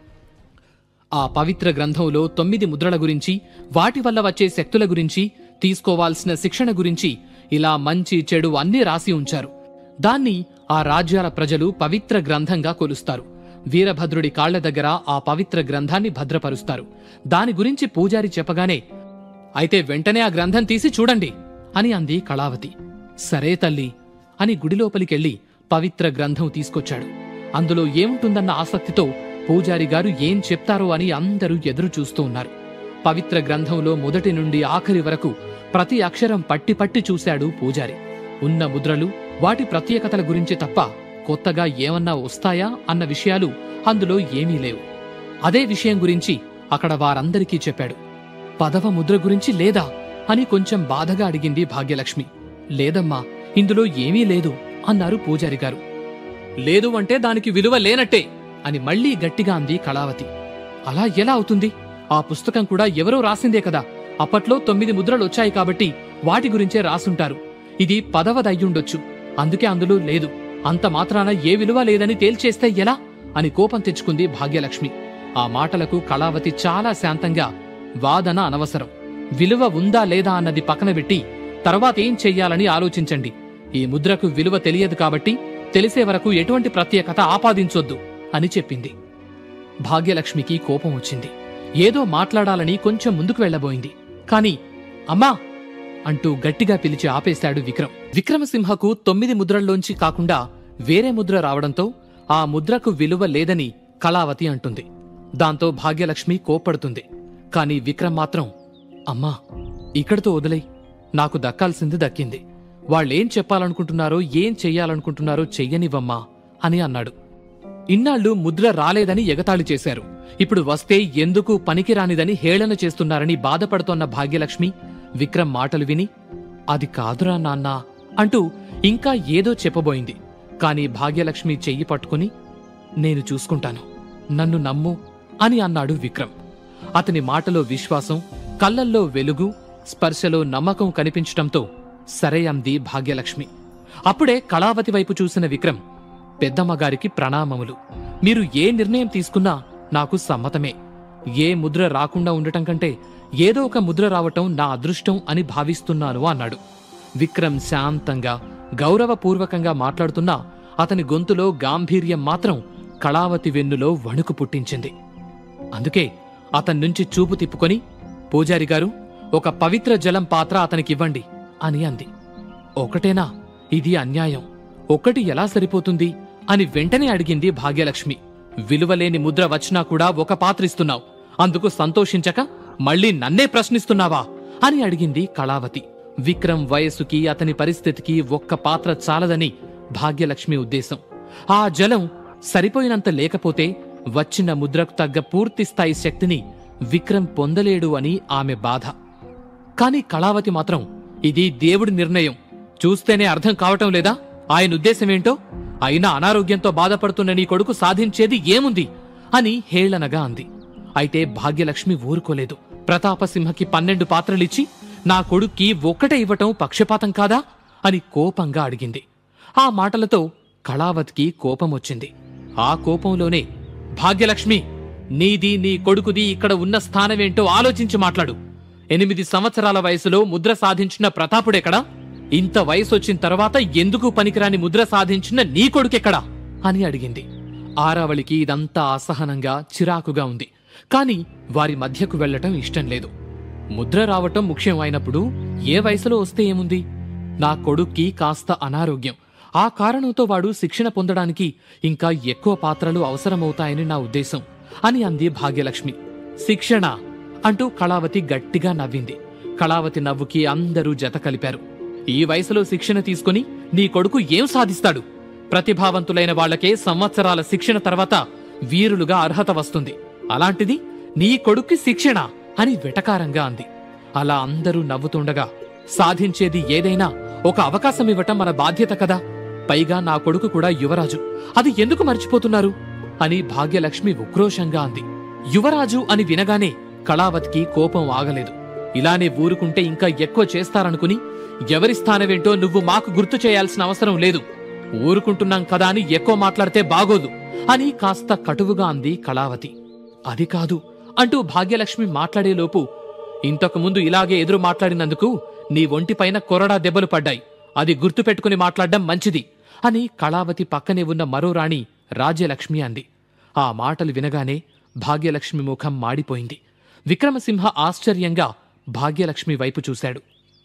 ఆ పవిత్ర గ్రంథంలో తొమ్మిది ముద్రల గురించి వాటి వల్ల వచ్చే శక్తుల గురించి తీసుకోవాల్సిన శిక్షణ గురించి ఇలా మంచి చెడు అన్నీ రాసి ఉంచారు దాన్ని ఆ రాజ్యాల ప్రజలు పవిత్ర గ్రంథంగా కొలుస్తారు వీరభద్రుడి కాళ్ల దగ్గర ఆ పవిత్ర గ్రంథాన్ని భద్రపరుస్తారు దాని గురించి పూజారి చెప్పగానే అయితే వెంటనే ఆ గ్రంథం తీసి చూడండి అని అంది కళావతి సరే తల్లి అని గుడిలోపలికెళ్లి పవిత్ర గ్రంథం తీసుకొచ్చాడు అందులో ఏముంటుందన్న ఆసక్తితో పూజారి గారు ఏం చెప్తారో అని అందరూ ఎదురు చూస్తూ ఉన్నారు పవిత్ర గ్రంథంలో మొదటి నుండి ఆఖరి వరకు ప్రతి అక్షరం పట్టి పట్టి చూశాడు పూజారి ఉన్న ముద్రలు వాటి ప్రత్యేకతల గురించి తప్ప కొత్తగా ఏమన్నా వస్తాయా అన్న విషయాలు అందులో ఏమీ లేవు అదే విషయం గురించి అక్కడ వారందరికీ చెప్పాడు పదవ ముద్ర గురించి లేదా అని కొంచెం బాధగా అడిగింది భాగ్యలక్ష్మి లేదమ్మా ఇందులో ఏమీ లేదు అన్నారు పూజారి గారు లేదు అంటే దానికి విలువ లేనట్టే అని మళ్లీ గట్టిగా అంది కళావతి అలా ఎలా అవుతుంది ఆ పుస్తకం కూడా ఎవరో రాసిందే కదా అప్పట్లో తొమ్మిది ముద్రలు వచ్చాయి కాబట్టి వాటి గురించే రాసుంటారు ఇది పదవదయ్యుండొచ్చు అందుకే అందులో లేదు అంత మాత్రాన ఏ విలువ లేదని తేల్చేస్తే ఎలా అని కోపం తెచ్చుకుంది భాగ్యలక్ష్మి ఆ మాటలకు కళావతి చాలా శాంతంగా వాదన అనవసరం విలువ ఉందా లేదా అన్నది పక్కన పెట్టి తర్వాత ఏం చెయ్యాలని ఆలోచించండి ఈ ముద్రకు విలువ తెలియదు కాబట్టి తెలిసే వరకు ఎటువంటి ప్రత్యేకత ఆపాదించొద్దు అని చెప్పింది భాగ్యలక్ష్మికి కోపం వచ్చింది ఏదో మాట్లాడాలని కొంచెం ముందుకు వెళ్లబోయింది కాని అమ్మా అంటూ గట్టిగా పిలిచి ఆపేశాడు విక్రమ్ విక్రమసింహకు తొమ్మిది ముద్రల్లోంచి కాకుండా వేరే ముద్ర రావడంతో ఆ ముద్రకు విలువ లేదని కళావతి అంటుంది దాంతో భాగ్యలక్ష్మి కోప్పడుతుంది కాని విక్రమ్ మాత్రం అమ్మా ఇక్కడితో వదిలై నాకు దక్కాల్సింది దక్కింది వాళ్ళేం చెప్పాలనుకుంటున్నారో ఏం చెయ్యాలనుకుంటున్నారో చెయ్యనివ్వమ్మా అని అన్నాడు ఇన్నాళ్లు ముద్ర రాలేదని ఎగతాళి చేశారు ఇప్పుడు వస్తే ఎందుకు పనికిరానిదని హేళన చేస్తున్నారని బాధపడుతోన్న భాగ్యలక్ష్మి విక్రమ్ మాటలు విని అది కాదురా నాన్నా అంటూ ఇంకా ఏదో చెప్పబోయింది కాని భాగ్యలక్ష్మి చెయ్యి పట్టుకుని నేను చూసుకుంటాను నన్ను నమ్ము అని అన్నాడు విక్రమ్ అతని మాటలో విశ్వాసం కళ్ళల్లో వెలుగు స్పర్శలో నమ్మకం కనిపించటంతో సరే అంది భాగ్యలక్ష్మి అప్పుడే కళావతి వైపు చూసిన విక్రమ్ పెద్దమ్మగారికి ప్రణామములు మీరు ఏ నిర్ణయం తీసుకున్నా నాకు సమ్మతమే ఏ ముద్ర రాకుండా ఉండటం కంటే ఏదో ఒక ముద్ర రావటం నా అదృష్టం అని భావిస్తున్నాను అన్నాడు విక్రమ్ శాంతంగా గౌరవపూర్వకంగా మాట్లాడుతున్నా అతని గొంతులో గాంభీర్యం మాత్రం కళావతి వెన్నులో వణుకు పుట్టించింది అందుకే అతన్నుంచి చూపు తిప్పుకొని పూజారి గారు ఒక పవిత్ర జలం పాత్ర అతనికివ్వండి అని అంది ఒకటేనా ఇది అన్యాయం ఒక్కటి ఎలా సరిపోతుంది అని వెంటనే అడిగింది భాగ్యలక్ష్మి విలువలేని ముద్ర వచ్చినా కూడా ఒక పాత్ర ఇస్తున్నావు అందుకు సంతోషించక మళ్ళీ నన్నే ప్రశ్నిస్తున్నావా అని అడిగింది కళావతి విక్రమ్ వయస్సుకి అతని పరిస్థితికి ఒక్క పాత్ర చాలదని భాగ్యలక్ష్మి ఉద్దేశం ఆ జలం సరిపోయినంత లేకపోతే వచ్చిన ముద్రకు తగ్గ పూర్తి స్థాయి శక్తిని విక్రమ్ పొందలేడు అని ఆమె బాధ కాని కళావతి మాత్రం ఇది దేవుడి నిర్ణయం చూస్తేనే అర్థం కావటం లేదా ఆయన ఉద్దేశమేంటో అయినా అనారోగ్యంతో బాధపడుతున్న నీ కొడుకు సాధించేది ఏముంది అని హేళనగా అంది అయితే భాగ్యలక్ష్మి ఊరుకోలేదు ప్రతాపసింహకి పన్నెండు పాత్రలిచ్చి నా కొడుక్కి ఒక్కటే ఇవ్వటం పక్షపాతం కాదా అని కోపంగా అడిగింది ఆ మాటలతో కళావతికి కోపం వచ్చింది ఆ కోపంలోనే భాగ్యలక్ష్మి నీది నీ కొడుకుది ఇక్కడ ఉన్న స్థానమేంటో ఆలోచించి మాట్లాడు ఎనిమిది సంవత్సరాల వయసులో ముద్ర సాధించిన ప్రతాపుడెక్కడా ఇంత వయసొచ్చిన తర్వాత ఎందుకు పనికిరాని ముద్ర సాధించిన నీ కొడుకెక్కడా అని అడిగింది ఆరావళికి ఇదంతా అసహనంగా చిరాకుగా ఉంది కాని వారి మధ్యకు వెళ్లటం ఇష్టం లేదు ముద్ర రావటం ముఖ్యం అయినప్పుడు ఏ వయసులో వస్తే ఏముంది నా కొడుక్కి కాస్త అనారోగ్యం ఆ కారణంతో వాడు శిక్షణ పొందడానికి ఇంకా ఎక్కువ పాత్రలు అవసరమవుతాయని నా ఉద్దేశం అని అంది భాగ్యలక్ష్మి శిక్షణ అంటూ కళావతి గట్టిగా నవ్వింది కళావతి నవ్వుకి అందరూ జత కలిపారు ఈ వయసులో శిక్షణ తీసుకుని నీ కొడుకు ఏం సాధిస్తాడు ప్రతిభావంతులైన వాళ్ళకే సంవత్సరాల శిక్షణ తర్వాత వీరులుగా అర్హత వస్తుంది అలాంటిది నీ కొడుక్కి శిక్షణ అని వెటకారంగా అంది అలా అందరూ నవ్వుతుండగా సాధించేది ఏదైనా ఒక అవకాశం ఇవ్వటం మన బాధ్యత కదా పైగా నా కొడుకు కూడా యువరాజు అది ఎందుకు మర్చిపోతున్నారు అని భాగ్యలక్ష్మి ఉక్రోషంగా అంది యువరాజు అని వినగానే కళావతికి కోపం ఆగలేదు ఇలానే ఊరుకుంటే ఇంకా ఎక్కువ చేస్తారనుకుని ఎవరి స్థానమేంటో నువ్వు మాకు గుర్తు చేయాల్సిన అవసరం లేదు ఊరుకుంటున్నాం కదా అని ఎక్కువ మాట్లాడితే బాగోదు అని కాస్త కటువుగా అంది కళావతి అది కాదు అంటూ భాగ్యలక్ష్మి మాట్లాడేలోపు ఇంతకు ముందు ఇలాగే ఎదురు మాట్లాడినందుకు నీ ఒంటిపైన కొరడా దెబ్బలు పడ్డాయి అది గుర్తుపెట్టుకుని మాట్లాడడం మంచిది అని కళావతి పక్కనే ఉన్న మరో రాణి రాజ్యలక్ష్మి అంది ఆ మాటలు వినగానే భాగ్యలక్ష్మి ముఖం మాడిపోయింది విక్రమసింహ ఆశ్చర్యంగా భాగ్యలక్ష్మి వైపు చూశాడు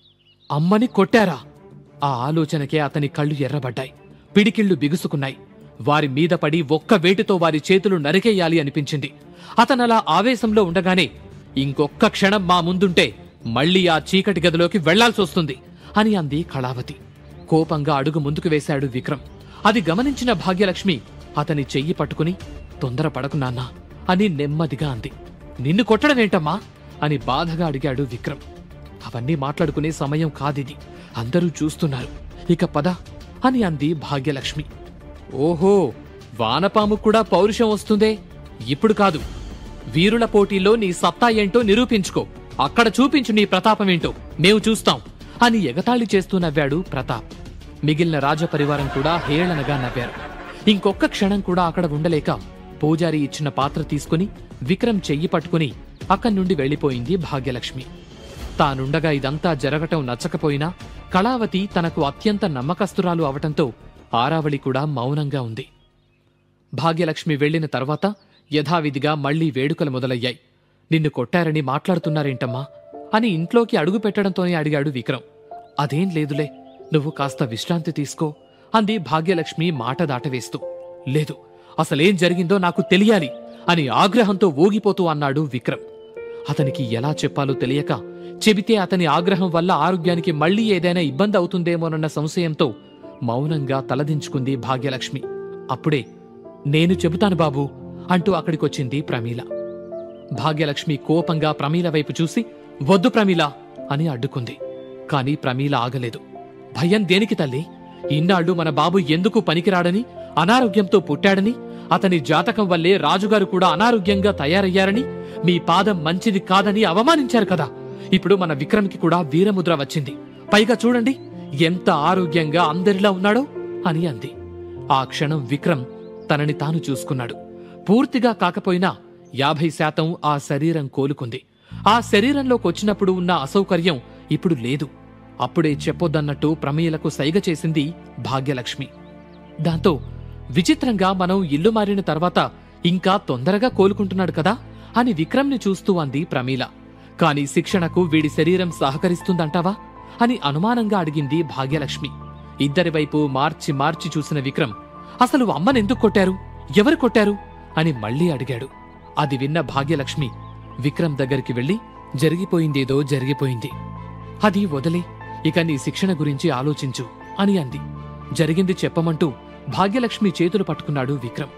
అమ్మని కొట్టారా ఆ ఆలోచనకే అతని కళ్ళు ఎర్రబడ్డాయి పిడికిళ్లు బిగుసుకున్నాయి వారి మీద పడి ఒక్క వేటితో వారి చేతులు నరికేయాలి అనిపించింది అతనలా ఆవేశంలో ఉండగానే ఇంకొక్క క్షణం మా ముందుంటే మళ్ళీ ఆ చీకటి గదిలోకి వెళ్లాల్సొస్తుంది అని అంది కళావతి కోపంగా అడుగు ముందుకు వేశాడు విక్రమ్ అది గమనించిన భాగ్యలక్ష్మి అతని చెయ్యి పట్టుకుని తొందరపడకు నాన్నా అని నెమ్మదిగా అంది నిన్ను కొట్టడమేంటమ్మా అని బాధగా అడిగాడు విక్రమ్ అవన్నీ మాట్లాడుకునే సమయం కాదిది అందరూ చూస్తున్నారు ఇక పద అని అంది భాగ్యలక్ష్మి ఓహో వానపాము కూడా పౌరుషం వస్తుందే ఇప్పుడు కాదు వీరుల పోటీలో నీ సత్తా ఏంటో నిరూపించుకో అక్కడ చూపించు నీ ప్రతాపమేంటో మేము చూస్తాం అని ఎగతాళి చేస్తూ నవ్వాడు ప్రతాప్ మిగిలిన రాజపరివారం కూడా హేళనగా నవ్వారు ఇంకొక్క క్షణం కూడా అక్కడ ఉండలేక పూజారి ఇచ్చిన పాత్ర తీసుకుని విక్రమ్ చెయ్యి పట్టుకుని అక్కడి నుండి వెళ్లిపోయింది భాగ్యలక్ష్మి తానుండగా ఇదంతా జరగటం నచ్చకపోయినా కళావతి తనకు అత్యంత నమ్మకస్తురాలు అవటంతో ఆరావళి కూడా మౌనంగా ఉంది భాగ్యలక్ష్మి వెళ్లిన తర్వాత యథావిధిగా మళ్లీ వేడుకలు మొదలయ్యాయి నిన్ను కొట్టారని మాట్లాడుతున్నారేంటమ్మా అని ఇంట్లోకి అడుగు పెట్టడంతోనే అడిగాడు విక్రమ్ అదేం లేదులే నువ్వు కాస్త విశ్రాంతి తీసుకో అంది భాగ్యలక్ష్మి మాట దాటవేస్తూ లేదు అసలేం జరిగిందో నాకు తెలియాలి అని ఆగ్రహంతో ఊగిపోతూ అన్నాడు విక్రమ్ అతనికి ఎలా చెప్పాలో తెలియక చెబితే అతని ఆగ్రహం వల్ల ఆరోగ్యానికి మళ్లీ ఏదైనా ఇబ్బంది అవుతుందేమోనన్న సంశయంతో మౌనంగా తలదించుకుంది భాగ్యలక్ష్మి అప్పుడే నేను చెబుతాను బాబూ అంటూ అక్కడికొచ్చింది ప్రమీల భాగ్యలక్ష్మి కోపంగా ప్రమీల వైపు చూసి వద్దు ప్రమీల అని అడ్డుకుంది కాని ప్రమీల ఆగలేదు భయం దేనికి తల్లి ఇన్నాళ్ళు మన బాబు ఎందుకు పనికిరాడని అనారోగ్యంతో పుట్టాడని అతని జాతకం వల్లే రాజుగారు కూడా అనారోగ్యంగా తయారయ్యారని మీ పాదం మంచిది కాదని అవమానించారు కదా ఇప్పుడు మన విక్రమ్కి కూడా వీరముద్ర వచ్చింది పైగా చూడండి ఎంత ఆరోగ్యంగా అందరిలా ఉన్నాడో అని అంది ఆ క్షణం విక్రమ్ తనని తాను చూసుకున్నాడు పూర్తిగా కాకపోయినా యాభై శాతం ఆ శరీరం కోలుకుంది ఆ శరీరంలోకొచ్చినప్పుడు ఉన్న అసౌకర్యం ఇప్పుడు లేదు అప్పుడే చెప్పొద్దన్నట్టు ప్రమేయులకు సైగ చేసింది భాగ్యలక్ష్మి దాంతో విచిత్రంగా మనం ఇల్లు మారిన తర్వాత ఇంకా తొందరగా కోలుకుంటున్నాడు కదా అని విక్రమ్ని చూస్తూ అంది ప్రమీల కాని శిక్షణకు వీడి శరీరం సహకరిస్తుందంటావా అని అనుమానంగా అడిగింది భాగ్యలక్ష్మి ఇద్దరి వైపు మార్చి మార్చి చూసిన విక్రమ్ అసలు అమ్మనెందుకు కొట్టారు ఎవరు కొట్టారు అని మళ్ళీ అడిగాడు అది విన్న భాగ్యలక్ష్మి విక్రమ్ దగ్గరికి వెళ్లి జరిగిపోయిందేదో జరిగిపోయింది అది వదిలే ఇక నీ శిక్షణ గురించి ఆలోచించు అని అంది జరిగింది చెప్పమంటూ భాగ్యలక్ష్మి చేతులు పట్టుకున్నాడు విక్రమ్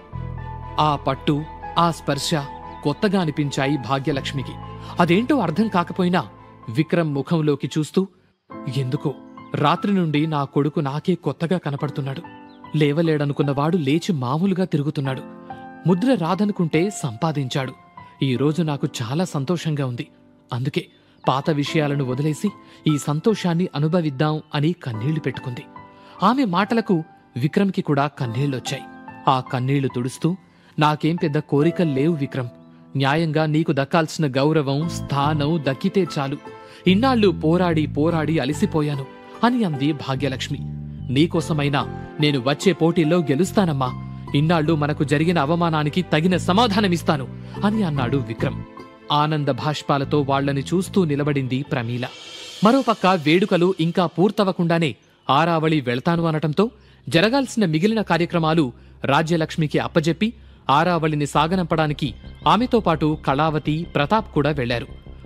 ఆ పట్టు ఆ స్పర్శ కొత్తగా అనిపించాయి భాగ్యలక్ష్మికి అదేంటో అర్థం కాకపోయినా విక్రమ్ ముఖంలోకి చూస్తూ ఎందుకో రాత్రి నుండి నా కొడుకు నాకే కొత్తగా కనపడుతున్నాడు లేవలేడనుకున్నవాడు లేచి మామూలుగా తిరుగుతున్నాడు ముద్ర రాదనుకుంటే సంపాదించాడు ఈ రోజు నాకు చాలా సంతోషంగా ఉంది అందుకే పాత విషయాలను వదిలేసి ఈ సంతోషాన్ని అనుభవిద్దాం అని కన్నీళ్లు పెట్టుకుంది ఆమె మాటలకు విక్రమ్కి కూడా కన్నీళ్లొచ్చాయి ఆ కన్నీళ్లు తుడుస్తూ నాకేం పెద్ద కోరికలు లేవు విక్రమ్ న్యాయంగా నీకు దక్కాల్సిన గౌరవం స్థానం దక్కితే చాలు ఇన్నాళ్ళు పోరాడి పోరాడి అలిసిపోయాను అని అంది భాగ్యలక్ష్మి నీకోసమైనా నేను వచ్చే పోటీల్లో గెలుస్తానమ్మా ఇన్నాళ్ళు మనకు జరిగిన అవమానానికి తగిన సమాధానమిస్తాను అని అన్నాడు విక్రమ్ ఆనంద భాష్పాలతో వాళ్ళని చూస్తూ నిలబడింది ప్రమీల మరోపక్క వేడుకలు ఇంకా పూర్తవకుండానే ఆరావళి వెళ్తాను అనటంతో జరగాల్సిన మిగిలిన కార్యక్రమాలు రాజ్యలక్ష్మికి అప్పజెప్పి ఆరావళిని సాగనంపడానికి ఆమెతో పాటు కళావతి ప్రతాప్ కూడా వెళ్లారు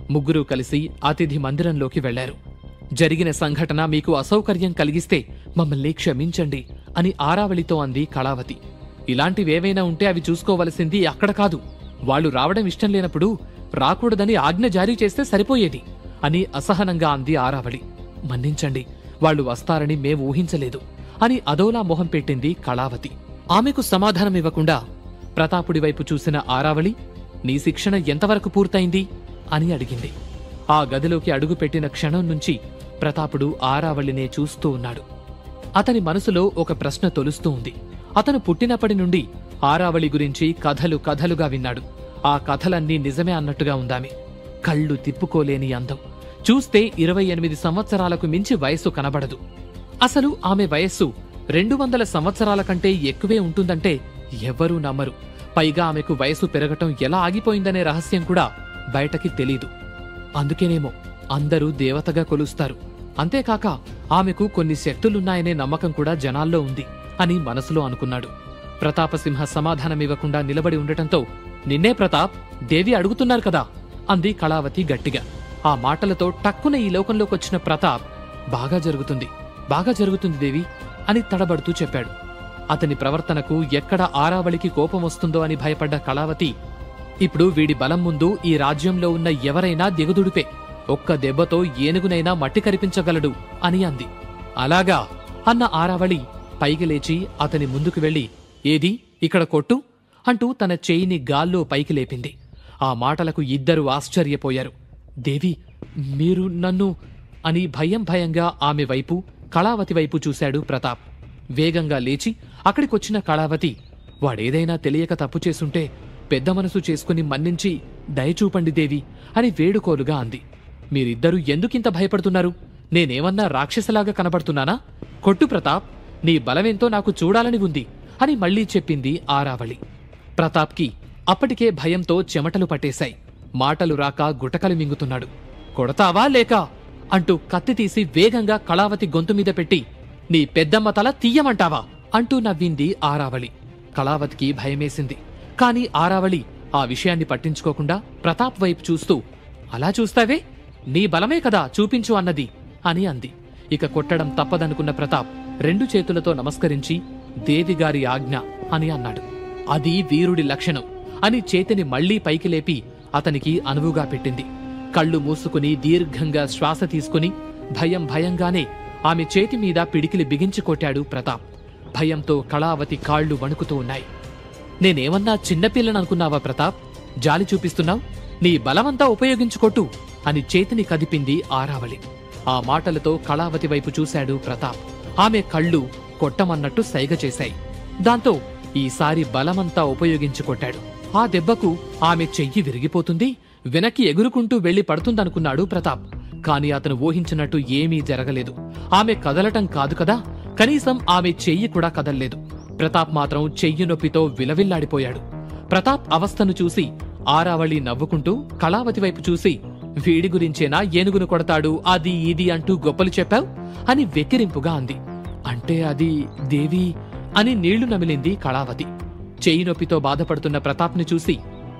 ముగ్గురూ కలిసి అతిథి మందిరంలోకి వెళ్లారు జరిగిన సంఘటన మీకు అసౌకర్యం కలిగిస్తే మమ్మల్ని క్షమించండి అని ఆరావళితో అంది కళావతి ఇలాంటివేవైనా ఉంటే అవి చూసుకోవలసింది అక్కడ కాదు వాళ్ళు రావడం ఇష్టం లేనప్పుడు రాకూడదని ఆజ్ఞ జారీ చేస్తే సరిపోయేది అని అసహనంగా అంది ఆరావళి మన్నించండి వాళ్ళు వస్తారని మేం ఊహించలేదు అని అదోలా మొహం పెట్టింది కళావతి ఆమెకు సమాధానమివ్వకుండా ప్రతాపుడి వైపు చూసిన ఆరావళి నీ శిక్షణ ఎంతవరకు పూర్తయింది అని అడిగింది ఆ గదిలోకి అడుగుపెట్టిన క్షణం నుంచి ప్రతాపుడు ఆరావళినే చూస్తూ ఉన్నాడు అతని మనసులో ఒక ప్రశ్న తొలుస్తూ ఉంది అతను పుట్టినప్పటి నుండి ఆరావళి గురించి కథలు కథలుగా విన్నాడు ఆ కథలన్నీ నిజమే అన్నట్టుగా ఉందామె కళ్ళు తిప్పుకోలేని అందం చూస్తే ఇరవై ఎనిమిది సంవత్సరాలకు మించి వయస్సు కనబడదు అసలు ఆమె వయస్సు రెండు వందల సంవత్సరాల కంటే ఎక్కువే ఉంటుందంటే ఎవ్వరూ నమ్మరు పైగా ఆమెకు వయసు పెరగటం ఎలా ఆగిపోయిందనే రహస్యం కూడా బయటకి తెలీదు అందుకేనేమో అందరూ దేవతగా కొలుస్తారు అంతేకాక ఆమెకు కొన్ని శక్తులున్నాయనే నమ్మకం కూడా జనాల్లో ఉంది అని మనసులో అనుకున్నాడు ప్రతాపసింహ సమాధానమివ్వకుండా నిలబడి ఉండటంతో నిన్నే ప్రతాప్ దేవి అడుగుతున్నారు కదా అంది కళావతి గట్టిగా ఆ మాటలతో టక్కున ఈ లోకంలోకొచ్చిన ప్రతాప్ బాగా జరుగుతుంది బాగా జరుగుతుంది దేవి అని తడబడుతూ చెప్పాడు అతని ప్రవర్తనకు ఎక్కడ ఆరావళికి కోపం వస్తుందో అని భయపడ్డ కళావతి ఇప్పుడు వీడి బలం ముందు ఈ రాజ్యంలో ఉన్న ఎవరైనా దిగుదుడిపే ఒక్క దెబ్బతో ఏనుగునైనా మట్టి కరిపించగలడు అని అంది అలాగా అన్న ఆరావళి పైకి లేచి అతని ముందుకు వెళ్లి ఏది ఇక్కడ కొట్టు అంటూ తన చేయిని గాల్లో పైకి లేపింది ఆ మాటలకు ఇద్దరు ఆశ్చర్యపోయారు దేవి మీరు నన్ను అని భయం భయంగా ఆమె వైపు కళావతి వైపు చూశాడు ప్రతాప్ వేగంగా లేచి అక్కడికొచ్చిన కళావతి వాడేదైనా తెలియక తప్పు చేసుంటే పెద్ద మనసు చేసుకుని మన్నించి దయచూపండి దేవి అని వేడుకోలుగా అంది మీరిద్దరూ ఎందుకింత భయపడుతున్నారు నేనేమన్నా రాక్షసలాగా కనబడుతున్నానా కొట్టు ప్రతాప్ నీ బలమేంతో నాకు చూడాలని ఉంది అని మళ్ళీ చెప్పింది ఆరావళి ప్రతాప్కి అప్పటికే భయంతో చెమటలు పట్టేశాయి మాటలు రాక గుటకలు మింగుతున్నాడు కొడతావా లేక అంటూ కత్తి తీసి వేగంగా కళావతి గొంతు మీద పెట్టి నీ పెద్దమ్మ తల తీయమంటావా అంటూ నవ్వింది ఆరావళి కళావతికి భయమేసింది కాని ఆరావళి ఆ విషయాన్ని పట్టించుకోకుండా ప్రతాప్ వైపు చూస్తూ అలా చూస్తావే నీ బలమే కదా చూపించు అన్నది అని అంది ఇక కొట్టడం తప్పదనుకున్న ప్రతాప్ రెండు చేతులతో నమస్కరించి దేవిగారి ఆజ్ఞ అని అన్నాడు అది వీరుడి లక్షణం అని చేతిని మళ్లీ పైకి లేపి అతనికి అనువుగా పెట్టింది కళ్ళు మూసుకుని దీర్ఘంగా శ్వాస తీసుకుని భయం భయంగానే ఆమె చేతి మీద పిడికిలి బిగించి కొట్టాడు ప్రతాప్ భయంతో కళావతి కాళ్ళు వణుకుతూ ఉన్నాయి నేనేమన్నా చిన్నపిల్లననుకున్నావా ప్రతాప్ జాలి చూపిస్తున్నావు నీ బలమంతా ఉపయోగించుకోటు అని చేతిని కదిపింది ఆరావళి ఆ మాటలతో కళావతి వైపు చూశాడు ప్రతాప్ ఆమె కళ్ళు కొట్టమన్నట్టు సైగ చేశాయి దాంతో ఈసారి బలమంతా ఉపయోగించి కొట్టాడు ఆ దెబ్బకు ఆమె చెయ్యి విరిగిపోతుంది వెనక్కి ఎగురుకుంటూ వెళ్లి పడుతుందనుకున్నాడు ప్రతాప్ కాని అతను ఊహించినట్టు ఏమీ జరగలేదు ఆమె కదలటం కాదు కదా కనీసం ఆమె చెయ్యి కూడా కదల్లేదు ప్రతాప్ మాత్రం చెయ్యి నొప్పితో విలవిల్లాడిపోయాడు ప్రతాప్ అవస్థను చూసి ఆరావళి నవ్వుకుంటూ కళావతి వైపు చూసి వీడి గురించేనా ఏనుగును కొడతాడు అది ఇది అంటూ గొప్పలు చెప్పావు అని వెక్కిరింపుగా అంది అంటే అది దేవి అని నీళ్లు నమిలింది కళావతి చెయ్యి నొప్పితో బాధపడుతున్న ప్రతాప్ని చూసి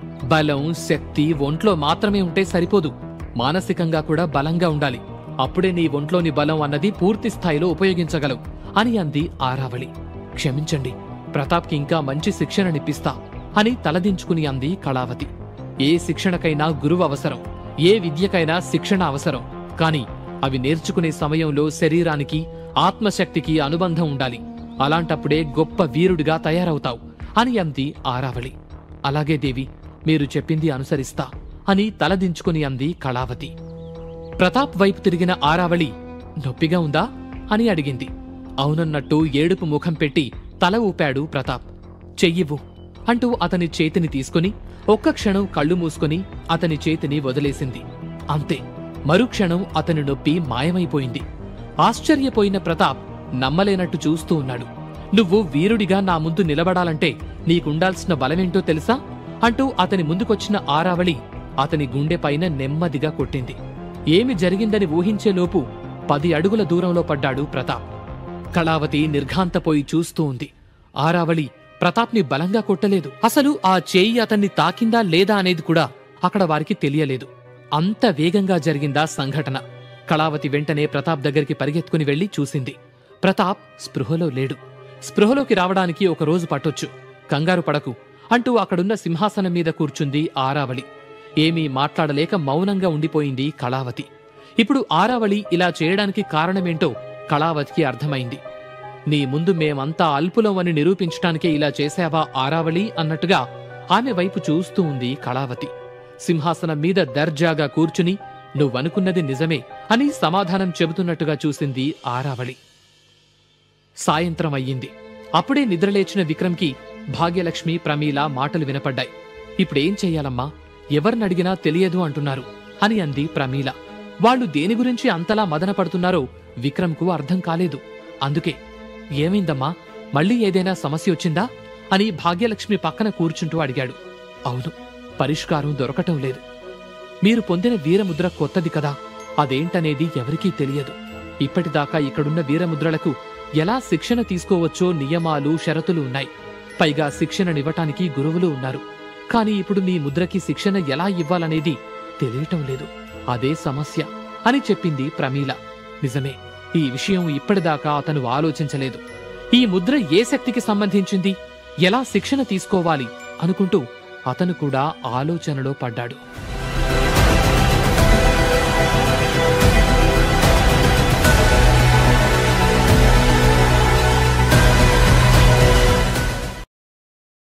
బలం శక్తి ఒంట్లో మాత్రమే ఉంటే సరిపోదు మానసికంగా కూడా బలంగా ఉండాలి అప్పుడే నీ ఒంట్లోని బలం అన్నది పూర్తి స్థాయిలో ఉపయోగించగలవు అని అంది ఆరావళి క్షమించండి ప్రతాప్కి ఇంకా మంచి శిక్షణనిప్పిస్తా అని తలదించుకుని అంది కళావతి ఏ శిక్షణకైనా గురువు అవసరం ఏ విద్యకైనా శిక్షణ అవసరం కాని అవి నేర్చుకునే సమయంలో శరీరానికి ఆత్మశక్తికి అనుబంధం ఉండాలి అలాంటప్పుడే గొప్ప వీరుడిగా తయారవుతావు అని అంది ఆరావళి అలాగే దేవి మీరు చెప్పింది అనుసరిస్తా అని తలదించుకుని అంది కళావతి ప్రతాప్ వైపు తిరిగిన ఆరావళి నొప్పిగా ఉందా అని అడిగింది అవునన్నట్టు ఏడుపు ముఖం పెట్టి తల ఊపాడు ప్రతాప్ చెయ్యివ్వు అంటూ అతని చేతిని తీసుకుని ఒక్క క్షణం కళ్ళు మూసుకుని అతని చేతిని వదిలేసింది అంతే మరుక్షణం అతని నొప్పి మాయమైపోయింది ఆశ్చర్యపోయిన ప్రతాప్ నమ్మలేనట్టు చూస్తూ ఉన్నాడు నువ్వు వీరుడిగా నా ముందు నిలబడాలంటే నీకుండాల్సిన బలమేంటో తెలుసా అంటూ అతని ముందుకొచ్చిన ఆరావళి అతని గుండెపైన నెమ్మదిగా కొట్టింది ఏమి జరిగిందని ఊహించేలోపు పది అడుగుల దూరంలో పడ్డాడు ప్రతాప్ కళావతి నిర్ఘాంతపోయి చూస్తూ ఉంది ఆరావళి ప్రతాప్ని బలంగా కొట్టలేదు అసలు ఆ చేయి అతన్ని తాకిందా లేదా అనేది కూడా అక్కడ వారికి తెలియలేదు అంత వేగంగా జరిగిందా సంఘటన కళావతి వెంటనే ప్రతాప్ దగ్గరికి పరిగెత్తుకుని వెళ్లి చూసింది ప్రతాప్ స్పృహలో లేడు స్పృహలోకి రావడానికి ఒక రోజు పట్టొచ్చు కంగారు పడకు అంటూ అక్కడున్న సింహాసనం మీద కూర్చుంది ఆరావళి ఏమీ మాట్లాడలేక మౌనంగా ఉండిపోయింది కళావతి ఇప్పుడు ఆరావళి ఇలా చేయడానికి కారణమేంటో కళావతికి అర్థమైంది నీ ముందు మేమంతా అల్పులం అని నిరూపించటానికే ఇలా చేశావా ఆరావళి అన్నట్టుగా ఆమె వైపు చూస్తూ ఉంది కళావతి సింహాసనం మీద దర్జాగా కూర్చుని నువ్వనుకున్నది నిజమే అని సమాధానం చెబుతున్నట్టుగా చూసింది ఆరావళి సాయంత్రం అయ్యింది అప్పుడే నిద్రలేచిన విక్రమ్కి భాగ్యలక్ష్మి ప్రమీల మాటలు వినపడ్డాయి ఇప్పుడేం చెయ్యాలమ్మా ఎవరినడిగినా తెలియదు అంటున్నారు అని అంది ప్రమీల వాళ్ళు దేని గురించి అంతలా మదన పడుతున్నారో విక్రమ్కు అర్థం కాలేదు అందుకే ఏమైందమ్మా మళ్ళీ ఏదైనా సమస్య వచ్చిందా అని భాగ్యలక్ష్మి పక్కన కూర్చుంటూ అడిగాడు అవును పరిష్కారం దొరకటం లేదు మీరు పొందిన వీరముద్ర కొత్తది కదా అదేంటనేది ఎవరికీ తెలియదు ఇప్పటిదాకా ఇక్కడున్న వీరముద్రలకు ఎలా శిక్షణ తీసుకోవచ్చో నియమాలు షరతులు ఉన్నాయి పైగా శిక్షణనివ్వటానికి గురువులు ఉన్నారు కానీ ఇప్పుడు మీ ముద్రకి శిక్షణ ఎలా ఇవ్వాలనేది తెలియటం లేదు అదే సమస్య అని చెప్పింది ప్రమీల నిజమే ఈ విషయం ఇప్పటిదాకా అతను ఆలోచించలేదు ఈ ముద్ర ఏ శక్తికి సంబంధించింది ఎలా శిక్షణ తీసుకోవాలి అనుకుంటూ అతను కూడా ఆలోచనలో పడ్డాడు